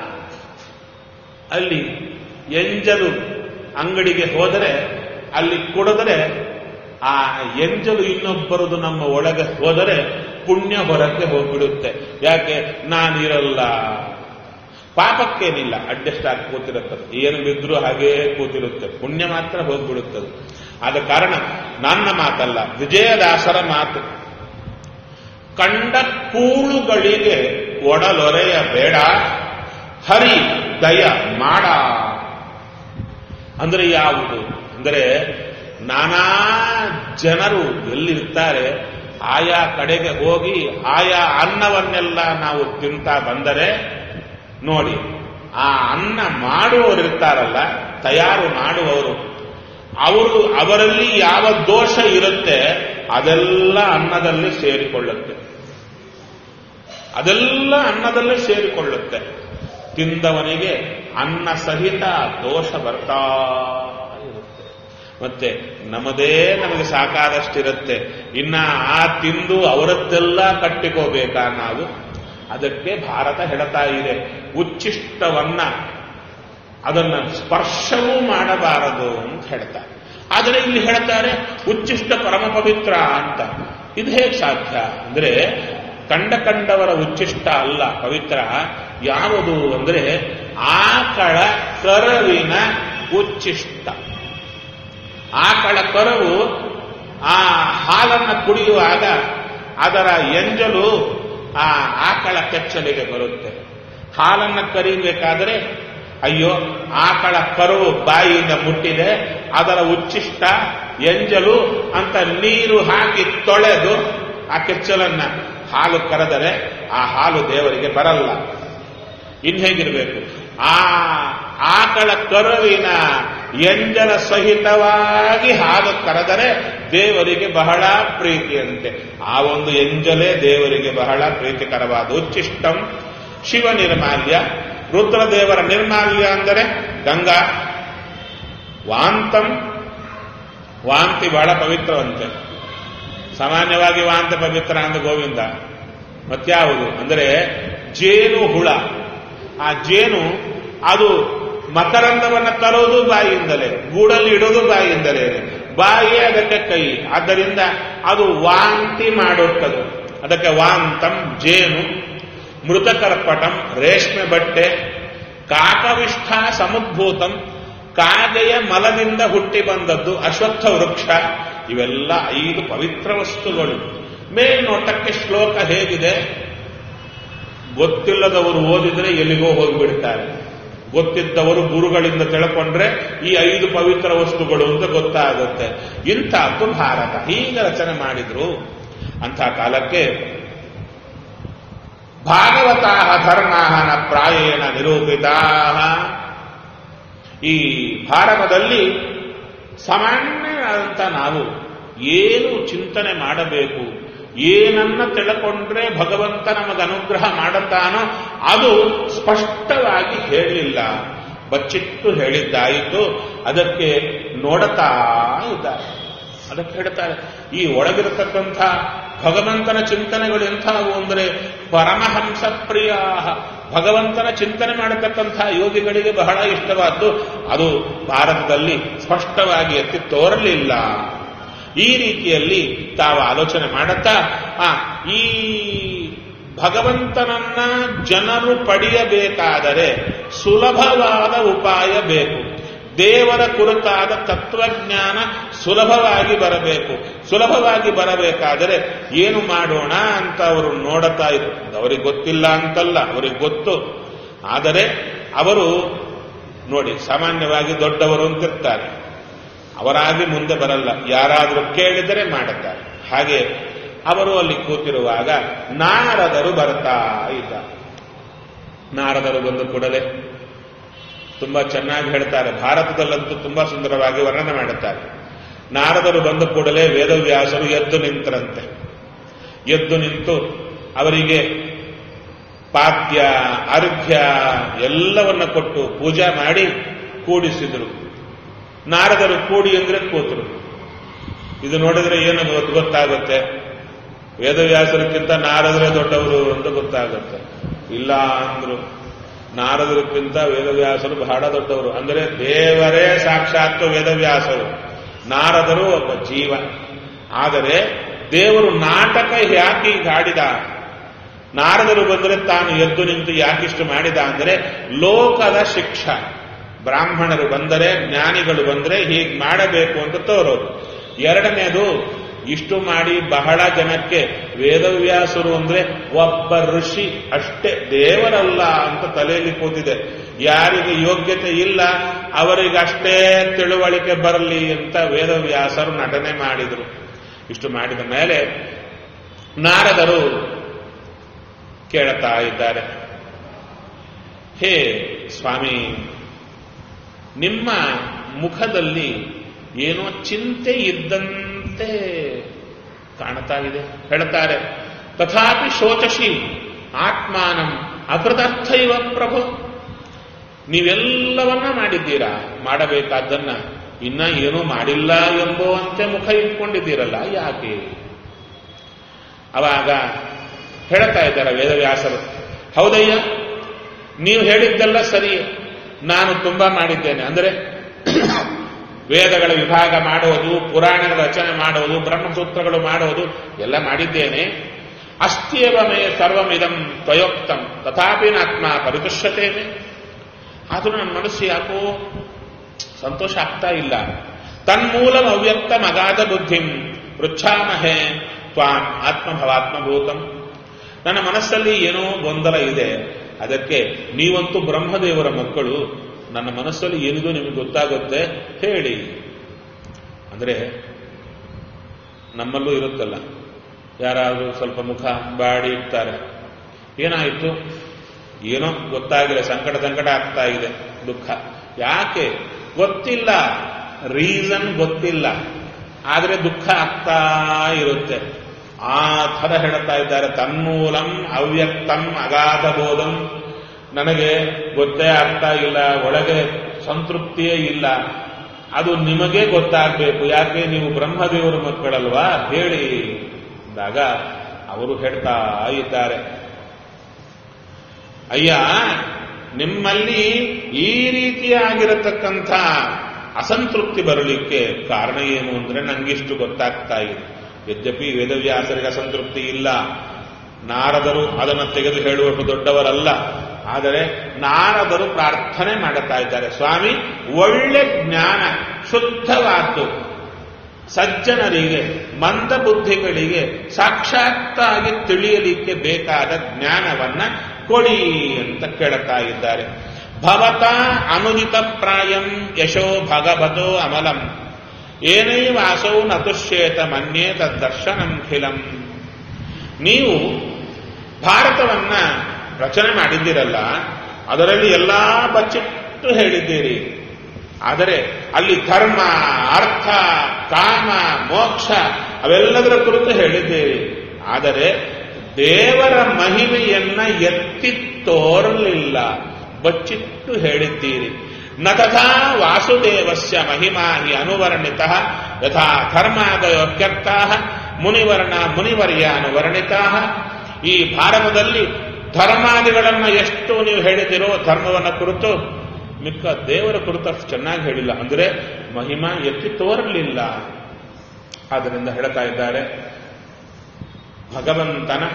ಅಲ್ಲಿ ಎಂಜಲು ಅಂಗಡಿಗೆ ಹೋದರೆ ಅಲ್ಲಿ ಕುಡಿದರೆ ಆ ಎಂಜಲು ಇನ್ನೊಬ್ಬರದು ನಮ್ಮ ಒಳಗೆ ಹೋದರೆ ಪುಣ್ಯ ಹೊರಕ್ಕೆ ಹೋಗ್ಬಿಡುತ್ತೆ ಯಾಕೆ ನಾನಿರಲ್ಲ ಪಾಪಕ್ಕೇನಿಲ್ಲ ಅಡ್ಜಸ್ಟ್ ಆಗಿ ಕೂತಿರುತ್ತದೆ ಏನು ಬಿದ್ದರೂ ಹಾಗೇ ಕೂತಿರುತ್ತೆ ಪುಣ್ಯ ಮಾತ್ರ ಹೋಗ್ಬಿಡುತ್ತದೆ ಆದ ಕಾರಣ ನನ್ನ ಮಾತಲ್ಲ ವಿಜಯದಾಸರ ಮಾತು ಕಂಡ ಕೂಳುಗಳಿಗೆ ಒಡಲೊರೆಯ ಬೇಡ ಹರಿ ದಯ ಮಾಡ ಅಂದರೆ ಯಾವುದು ಅಂದರೆ ನಾನಾ ಜನರು ಎಲ್ಲಿರ್ತಾರೆ ಆಯಾ ಕಡೆಗೆ ಹೋಗಿ ಆಯಾ ಅನ್ನವನ್ನೆಲ್ಲ ನಾವು ತಿಂತಾ ಬಂದರೆ ನೋಡಿ ಆ ಅನ್ನ ಮಾಡುವವರು ಇರ್ತಾರಲ್ಲ ತಯಾರು ಮಾಡುವವರು ಅವರು ಅವರಲ್ಲಿ ಯಾವ ದೋಷ ಇರುತ್ತೆ ಅದೆಲ್ಲ ಅನ್ನದಲ್ಲಿ ಸೇರಿಕೊಳ್ಳುತ್ತೆ ಅದೆಲ್ಲ ಅನ್ನದಲ್ಲೇ ಸೇರಿಕೊಳ್ಳುತ್ತೆ ತಿಂದವನಿಗೆ ಅನ್ನ ಸಹಿತ ದೋಷ ಬರ್ತಾ ಇರುತ್ತೆ ಮತ್ತೆ ನಮ್ಮದೇ ನಮಗೆ ಸಾಕಾದಷ್ಟಿರುತ್ತೆ ಇನ್ನ ಆ ತಿಂದು ಅವರದ್ದೆಲ್ಲ ಕಟ್ಟಿಕೋಬೇಕಾ ನಾವು ಅದಕ್ಕೆ ಭಾರತ ಹೇಳ್ತಾ ಇದೆ ಉಚ್ಚಿಷ್ಟವನ್ನ ಅದನ್ನ ಸ್ಪರ್ಶವೂ ಮಾಡಬಾರದು ಅಂತ ಹೇಳ್ತಾರೆ ಆದರೆ ಇಲ್ಲಿ ಹೇಳ್ತಾರೆ ಉಚ್ಚಿಷ್ಟ ಪರಮ ಪವಿತ್ರ ಅಂತ ಇದು ಹೇಗೆ ಸಾಧ್ಯ ಅಂದ್ರೆ ಕಂಡ ಕಂಡವರ ಉಚ್ಚಿಷ್ಟ ಅಲ್ಲ ಪವಿತ್ರ ಯಾವುದು ಅಂದ್ರೆ ಆಕಳ ಕರವಿನ ಉಚ್ಚಿಷ್ಟ ಆಕಳ ಕರವು ಆ ಹಾಲನ್ನು ಕುಡಿಯುವಾಗ ಅದರ ಎಂಜಲು ಆ ಆಕಳ ಕೆಚ್ಚಲಿಗೆ ಬರುತ್ತೆ ಹಾಲನ್ನು ಕರಿಬೇಕಾದರೆ ಅಯ್ಯೋ ಆಕಳ ಕರುವು ಬಾಯಿಯಿಂದ ಮುಟ್ಟಿದೆ ಅದರ ಉಚ್ಚಿಷ್ಟ ಎಂಜಲು ಅಂತ ನೀರು ಹಾಕಿ ತೊಳೆದು ಆ ಕೆಚ್ಚಲನ್ನ ಹಾಲು ಕರೆದರೆ ಆ ಹಾಲು ದೇವರಿಗೆ ಬರಲ್ಲ ಇನ್ ಹೇಗಿರಬೇಕು ಆ ಆಕಳ ಕರುವಿನ ಎಂಜಲ ಸಹಿತವಾಗಿ ಹಾಲು ಕರೆದರೆ ದೇವರಿಗೆ ಬಹಳ ಪ್ರೀತಿಯಂತೆ ಆ ಒಂದು ಎಂಜಲೇ ದೇವರಿಗೆ ಬಹಳ ಪ್ರೀತಿಕರವಾದ ಉಚ್ಚಿಷ್ಟಂ ಶಿವ ನಿರ್ಮಾಲ್ಯ ರುದ್ರದೇವರ ನಿರ್ಮಾಲ್ಯ ಅಂದರೆ ಗಂಗಾ ವಾಂತಂ ವಾಂತಿ ಬಹಳ ಪವಿತ್ರವಂತೆ ಸಾಮಾನ್ಯವಾಗಿ ವಾಂತ ಪವಿತ್ರ ಅಂದ ಗೋವಿಂದ ಮತ್ಯಾವುದು ಅಂದರೆ ಜೇನು ಹುಳ ಆ ಜೇನು ಅದು ಮಕರಂದವನ್ನು ತರೋದು ಬಾಯಿಯಿಂದಲೇ ಗೂಡಲ್ಲಿ ಇಡೋದು ಬಾಯಿಯಿಂದಲೇ ಬಾಯಿಯೇ ಅದಕ್ಕೆ ಕೈ ಆದ್ದರಿಂದ ಅದು ವಾಂತಿ ಮಾಡುತ್ತದೆ ಅದಕ್ಕೆ ವಾಂತಂ ಜೇನು ಮೃತಕರ್ಪಟಂ ರೇಷ್ಮೆ ಬಟ್ಟೆ ಕಾಕವಿಷ್ಠ ಸಮುದ್ಭೂತಂ ಕಾಗೆಯ ಮಲದಿಂದ ಹುಟ್ಟಿ ಬಂದದ್ದು ಅಶ್ವತ್ಥ ವೃಕ್ಷ ಇವೆಲ್ಲ ಐದು ಪವಿತ್ರ ವಸ್ತುಗಳು ಮೇಲ್ನೋಟಕ್ಕೆ ಶ್ಲೋಕ ಹೇಗಿದೆ ಗೊತ್ತಿಲ್ಲದವರು ಓದಿದ್ರೆ ಎಲ್ಲಿಗೋ ಹೋಗಿಬಿಡ್ತಾರೆ ಗೊತ್ತಿದ್ದವರು ಗುರುಗಳಿಂದ ತಿಳ್ಕೊಂಡ್ರೆ ಈ ಐದು ಪವಿತ್ರ ವಸ್ತುಗಳು ಅಂತ ಗೊತ್ತಾಗುತ್ತೆ ಇಂಥದ್ದು ಭಾರತ ಹೀಗೆ ರಚನೆ ಮಾಡಿದ್ರು ಅಂಥ ಕಾಲಕ್ಕೆ ಭಾಗವತಾ ಧರ್ಮಾಹನ ಪ್ರಾಯೇಣ ನಿರೂಪಿತಾ ಈ ಭಾರತದಲ್ಲಿ ಸಾಮಾನ್ಯವಾದಂಥ ನಾವು ಏನು ಚಿಂತನೆ ಮಾಡಬೇಕು ಏನನ್ನ ತಿಳ್ಕೊಂಡ್ರೆ ಭಗವಂತ ನಮಗೆ ಅನುಗ್ರಹ ಮಾಡುತ್ತಾನೋ ಅದು ಸ್ಪಷ್ಟವಾಗಿ ಹೇಳಿಲ್ಲ ಬಚ್ಚಿಟ್ಟು ಹೇಳಿದ್ದಾಯಿತು ಅದಕ್ಕೆ ನೋಡುತ್ತಾ ಇದ್ದಾರೆ ಅದಕ್ಕೆ ಹೇಳ್ತಾರೆ ಈ ಒಳಗಿರತಕ್ಕಂಥ ಭಗವಂತನ ಚಿಂತನೆಗಳು ಎಂಥವು ಅಂದರೆ ಪರಮಹಂಸ ಪ್ರಿಯ ಭಗವಂತನ ಚಿಂತನೆ ಮಾಡತಕ್ಕಂಥ ಯೋಗಿಗಳಿಗೆ ಬಹಳ ಇಷ್ಟವಾದ್ದು ಅದು ಭಾರತದಲ್ಲಿ ಸ್ಪಷ್ಟವಾಗಿ ಎತ್ತಿ ತೋರಲಿಲ್ಲ ಈ ರೀತಿಯಲ್ಲಿ ತಾವು ಆಲೋಚನೆ ಮಾಡುತ್ತಾ ಆ ಈ ಭಗವಂತನನ್ನ ಜನರು ಪಡೆಯಬೇಕಾದರೆ ಸುಲಭವಾದ ಉಪಾಯ ಬೇಕು ದೇವರ ಕುರಿತಾದ ತತ್ವಜ್ಞಾನ ಸುಲಭವಾಗಿ ಬರಬೇಕು ಸುಲಭವಾಗಿ ಬರಬೇಕಾದರೆ ಏನು ಮಾಡೋಣ ಅಂತ ಅವರು ನೋಡುತ್ತಾ ಇದ್ರು ಅವರಿಗೆ ಗೊತ್ತಿಲ್ಲ ಅಂತಲ್ಲ ಅವರಿಗೆ ಗೊತ್ತು ಆದರೆ ಅವರು ನೋಡಿ ಸಾಮಾನ್ಯವಾಗಿ ದೊಡ್ಡವರು ಅಂತಿರ್ತಾರೆ ಅವರಾಗಿ ಮುಂದೆ ಬರಲ್ಲ ಯಾರಾದರೂ ಕೇಳಿದರೆ ಮಾಡುತ್ತಾರೆ ಹಾಗೆ ಅವರು ಅಲ್ಲಿ ಕೂತಿರುವಾಗ ನಾರದರು ಬರ್ತಾ ಇದ್ದ ನಾರದರು ಬಂದು ಕೂಡಲೇ ತುಂಬಾ ಚೆನ್ನಾಗಿ ಹೇಳ್ತಾರೆ ಭಾರತದಲ್ಲಂತೂ ತುಂಬಾ ಸುಂದರವಾಗಿ ವರ್ಣನೆ ಮಾಡುತ್ತಾರೆ ನಾರದರು ಬಂದ ಕೂಡಲೇ ವೇದವ್ಯಾಸರು ಎದ್ದು ನಿಂತರಂತೆ ಎದ್ದು ನಿಂತು ಅವರಿಗೆ ಪಾದ್ಯ ಅರ್ಘ್ಯ ಎಲ್ಲವನ್ನ ಕೊಟ್ಟು ಪೂಜಾ ಮಾಡಿ ಕೂಡಿಸಿದರು ನಾರದರು ಕೂಡಿ ಅಂದ್ರೆ ಕೂತರು ಇದು ನೋಡಿದ್ರೆ ಏನು ಗೊತ್ತು- ಗೊತ್ತಾಗುತ್ತೆ ವೇದವ್ಯಾಸರಕ್ಕಿಂತ ನಾರದರೇ ದೊಡ್ಡವರು ಅಂತ ಗೊತ್ತಾಗುತ್ತೆ ಇಲ್ಲ ಅಂದ್ರು ನಾರದರಕ್ಕಿಂತ ವೇದವ್ಯಾಸರು ಬಹಳ ದೊಡ್ಡವರು ಅಂದರೆ ದೇವರೇ ಸಾಕ್ಷಾತ್ ವೇದವ್ಯಾಸರು ನಾರದರು ಒಬ್ಬ ಜೀವ ಆದರೆ ದೇವರು ನಾಟಕ ಯಾಕೆ ಈಗ ಆಡಿದ ನಾರದರು ಬಂದರೆ ತಾನು ಎದ್ದು ನಿಂತು ಯಾಕಿಷ್ಟು ಮಾಡಿದ ಅಂದರೆ ಲೋಕದ ಶಿಕ್ಷ ಬ್ರಾಹ್ಮಣರು ಬಂದರೆ ಜ್ಞಾನಿಗಳು ಬಂದರೆ ಹೀಗೆ ಮಾಡಬೇಕು ಅಂತ ತೋರೋದು ಎರಡನೇದು ಇಷ್ಟು ಮಾಡಿ ಬಹಳ ಜನಕ್ಕೆ ವೇದವ್ಯಾಸರು ಅಂದ್ರೆ ಒಬ್ಬ ಋಷಿ ಅಷ್ಟೇ ದೇವರಲ್ಲ ಅಂತ ತಲೆಯಲ್ಲಿ ಕೂತಿದೆ ಯಾರಿಗೆ ಯೋಗ್ಯತೆ ಇಲ್ಲ ಅವರಿಗಷ್ಟೇ ತಿಳುವಳಿಕೆ ಬರಲಿ ಅಂತ ವೇದವ್ಯಾಸರು ನಟನೆ ಮಾಡಿದರು ಇಷ್ಟು ಮಾಡಿದ ಮೇಲೆ ನಾರದರು ಕೇಳುತ್ತಾ ಇದ್ದಾರೆ ಹೇ ಸ್ವಾಮಿ ನಿಮ್ಮ ಮುಖದಲ್ಲಿ ಏನೋ ಚಿಂತೆ ಇದ್ದಂತೆ ಕಾಣ್ತಾ ಇದೆ ಹೇಳ್ತಾರೆ ತಥಾಪಿ ಶೋಚಶಿ ಆತ್ಮಾನಂ ಅಕೃತಾರ್ಥ ಇವ ಪ್ರಭು ನೀವೆಲ್ಲವನ್ನ ಮಾಡಿದ್ದೀರಾ ಮಾಡಬೇಕಾದ್ದನ್ನ ಇನ್ನ ಏನೂ ಮಾಡಿಲ್ಲ ಎಂಬುವಂತೆ ಮುಖ ಇಟ್ಕೊಂಡಿದ್ದೀರಲ್ಲ ಯಾಕೆ ಅವಾಗ ಹೇಳ್ತಾ ಇದ್ದಾರೆ ವೇದವ್ಯಾಸರು ಹೌದಯ್ಯ ನೀವು ಹೇಳಿದ್ದೆಲ್ಲ ಸರಿ ನಾನು ತುಂಬಾ ಮಾಡಿದ್ದೇನೆ ಅಂದರೆ ವೇದಗಳ ವಿಭಾಗ ಮಾಡುವುದು ಪುರಾಣಗಳ ರಚನೆ ಮಾಡುವುದು ಬ್ರಹ್ಮಸೂತ್ರಗಳು ಮಾಡುವುದು ಎಲ್ಲ ಮಾಡಿದ್ದೇನೆ ಅಸ್ತ್ಯೇವ ಮೇ ಸರ್ವಮಿದಂ ತ್ವಯೋಕ್ತಂ ತಥಾಪಿ ಆತ್ಮ ಪರಿತುಷ್ಯತೇನೆ ಆದರೂ ನನ್ನ ಮನಸ್ಸು ಯಾಕೋ ಸಂತೋಷ ಆಗ್ತಾ ಇಲ್ಲ ತನ್ಮೂಲಂ ಅವ್ಯಕ್ತಂ ಅಗಾಧ ಬುದ್ಧಿಂ ಪೃಚ್ಛಾಮಹೆ ತ್ವಾಂ ಆತ್ಮಭವಾತ್ಮಭೂತಂ ನನ್ನ ಮನಸ್ಸಲ್ಲಿ ಏನೋ ಗೊಂದಲ ಇದೆ ಅದಕ್ಕೆ ನೀವಂತೂ ಬ್ರಹ್ಮದೇವರ ಮಕ್ಕಳು ನನ್ನ ಮನಸ್ಸಲ್ಲಿ ಏನಿದು ನಿಮಗೆ ಗೊತ್ತಾಗುತ್ತೆ ಹೇಳಿ ಅಂದ್ರೆ ನಮ್ಮಲ್ಲೂ ಇರುತ್ತಲ್ಲ ಯಾರಾದರೂ ಸ್ವಲ್ಪ ಮುಖ ಬಾಡಿ ಇರ್ತಾರೆ ಏನಾಯಿತು ಏನೋ ಗೊತ್ತಾಗಿಲ್ಲ ಸಂಕಟ ಸಂಕಟ ಆಗ್ತಾ ಇದೆ ದುಃಖ ಯಾಕೆ ಗೊತ್ತಿಲ್ಲ ರೀಸನ್ ಗೊತ್ತಿಲ್ಲ ಆದರೆ ದುಃಖ ಆಗ್ತಾ ಇರುತ್ತೆ ಆ ಥರ ಹೇಳ್ತಾ ಇದ್ದಾರೆ ತನ್ಮೂಲಂ ಅವ್ಯಕ್ತಂ ಅಗಾಧ ಬೋಧಂ ನನಗೆ ಗೊತ್ತೇ ಆಗ್ತಾ ಇಲ್ಲ ಒಳಗೆ ಸಂತೃಪ್ತಿಯೇ ಇಲ್ಲ ಅದು ನಿಮಗೇ ಗೊತ್ತಾಗಬೇಕು ಯಾಕೆ ನೀವು ಬ್ರಹ್ಮದೇವರ ಮಕ್ಕಳಲ್ವಾ ಹೇಳಿ ಅಂದಾಗ ಅವರು ಹೇಳ್ತಾ ಇದ್ದಾರೆ ಅಯ್ಯ ನಿಮ್ಮಲ್ಲಿ ಈ ರೀತಿಯಾಗಿರತಕ್ಕಂಥ ಅಸಂತೃಪ್ತಿ ಬರಲಿಕ್ಕೆ ಕಾರಣ ಏನು ಅಂದ್ರೆ ನಂಗಿಷ್ಟು ಗೊತ್ತಾಗ್ತಾ ಇದೆ ಯದ್ಯಪಿ ವೇದವ್ಯಾಸರಿಗೆ ಅಸಂತೃಪ್ತಿ ಇಲ್ಲ ನಾರದರು ಅದನ್ನು ತೆಗೆದು ಹೇಳುವಷ್ಟು ದೊಡ್ಡವರಲ್ಲ ಆದರೆ ನಾರದರು ಪ್ರಾರ್ಥನೆ ಮಾಡುತ್ತಾ ಇದ್ದಾರೆ ಸ್ವಾಮಿ ಒಳ್ಳೆ ಜ್ಞಾನ ಶುದ್ಧವಾದ್ದು ಸಜ್ಜನರಿಗೆ ಮಂದ ಬುದ್ಧಿಗಳಿಗೆ ಸಾಕ್ಷಾತ್ತಾಗಿ ತಿಳಿಯಲಿಕ್ಕೆ ಬೇಕಾದ ಜ್ಞಾನವನ್ನ ಕೊಡಿ ಅಂತ ಕೇಳುತ್ತಾ ಇದ್ದಾರೆ ಭವತ ಅನುಜಿತ ಪ್ರಾಯಂ ಯಶೋ ಭಗವತೋ ಅಮಲಂ ಏನೈವ ಅಸೌ ನತುಷ್ಯೇತ ಮನ್ಯೇ ತದ್ದರ್ಶನಂ ಖಿಲಂ ನೀವು ಭಾರತವನ್ನ ರಚನೆ ಮಾಡಿದ್ದೀರಲ್ಲ ಅದರಲ್ಲಿ ಎಲ್ಲಾ ಬಚ್ಚಿಟ್ಟು ಹೇಳಿದ್ದೀರಿ ಆದರೆ ಅಲ್ಲಿ ಧರ್ಮ ಅರ್ಥ ಕಾಮ ಮೋಕ್ಷ ಅವೆಲ್ಲದರ ಕುರಿತು ಹೇಳಿದ್ದೀರಿ ಆದರೆ ದೇವರ ಮಹಿಮೆಯನ್ನ ಎತ್ತಿ ತೋರಲಿಲ್ಲ ಬಚ್ಚಿಟ್ಟು ಹೇಳಿದ್ದೀರಿ ನ ತಥಾ ವಾಸುದೇವಸ್ಯ ಮಹಿಮಾ ಹಿ ಅನುವರ್ಣಿತ ಯಥಾ ಧರ್ಮಾದಯೋಕ್ಯರ್ಥಾ ಮುನಿವರ್ಣ ಮುನಿವರ್ಯ ಅನುವರ್ಣಿತಾ ಈ ಭಾರತದಲ್ಲಿ ಧರ್ಮಾದಿಗಳನ್ನ ಎಷ್ಟು ನೀವು ಹೇಳಿದಿರೋ ಧರ್ಮವನ್ನ ಕುರಿತು ಮಿಕ್ಕ ದೇವರ ಕುರಿತು ಅಷ್ಟು ಚೆನ್ನಾಗಿ ಹೇಳಿಲ್ಲ ಅಂದ್ರೆ ಮಹಿಮಾ ಎತ್ತಿ ತೋರಲಿಲ್ಲ ಆದ್ದರಿಂದ ಹೇಳ್ತಾ ಇದ್ದಾರೆ ಭಗವಂತನ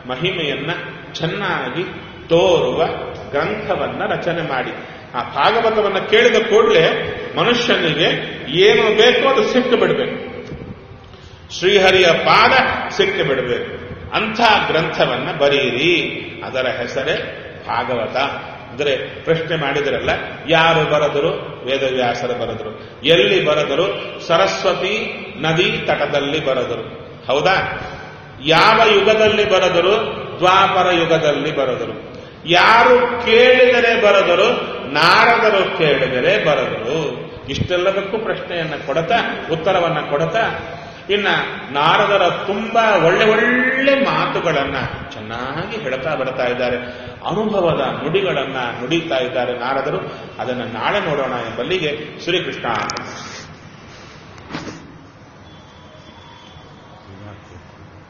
ಮಹಿಮೆಯನ್ನ ಚೆನ್ನಾಗಿ ತೋರುವ ಗ್ರಂಥವನ್ನ ರಚನೆ ಮಾಡಿ ಆ ಭಾಗವತವನ್ನ ಕೇಳಿದ ಕೂಡಲೇ ಮನುಷ್ಯನಿಗೆ ಏನು ಬೇಕೋ ಅದು ಸಿಕ್ಕು ಬಿಡಬೇಕು ಶ್ರೀಹರಿಯ ಪಾದ ಸಿಕ್ಕು ಬಿಡಬೇಕು ಅಂಥ ಗ್ರಂಥವನ್ನ ಬರೆಯಿರಿ ಅದರ ಹೆಸರೇ ಭಾಗವತ ಅಂದರೆ ಪ್ರಶ್ನೆ ಮಾಡಿದರಲ್ಲ ಯಾರು ಬರೆದರು ವೇದವ್ಯಾಸರು ಬರೆದರು ಎಲ್ಲಿ ಬರೆದರು ಸರಸ್ವತಿ ನದಿ ತಟದಲ್ಲಿ ಬರೆದರು ಹೌದಾ ಯಾವ ಯುಗದಲ್ಲಿ ಬರೆದರು ದ್ವಾಪರ ಯುಗದಲ್ಲಿ ಬರೆದರು ಯಾರು ಕೇಳಿದರೆ ಬರೆದರು ನಾರದರು ಕೇಳಿದರೆ ಬರೆದರು ಇಷ್ಟೆಲ್ಲದಕ್ಕೂ ಪ್ರಶ್ನೆಯನ್ನ ಕೊಡತಾ ಉತ್ತರವನ್ನ ಕೊಡತಾ ಇನ್ನ ನಾರದರ ತುಂಬಾ ಒಳ್ಳೆ ಒಳ್ಳೆ ಮಾತುಗಳನ್ನ ಚೆನ್ನಾಗಿ ಹೇಳ್ತಾ ಬರ್ತಾ ಇದ್ದಾರೆ ಅನುಭವದ ನುಡಿಗಳನ್ನ ನುಡಿತಾ ಇದ್ದಾರೆ ನಾರದರು ಅದನ್ನ ನಾಳೆ ನೋಡೋಣ ಎಂಬಲ್ಲಿಗೆ ಶ್ರೀಕೃಷ್ಣ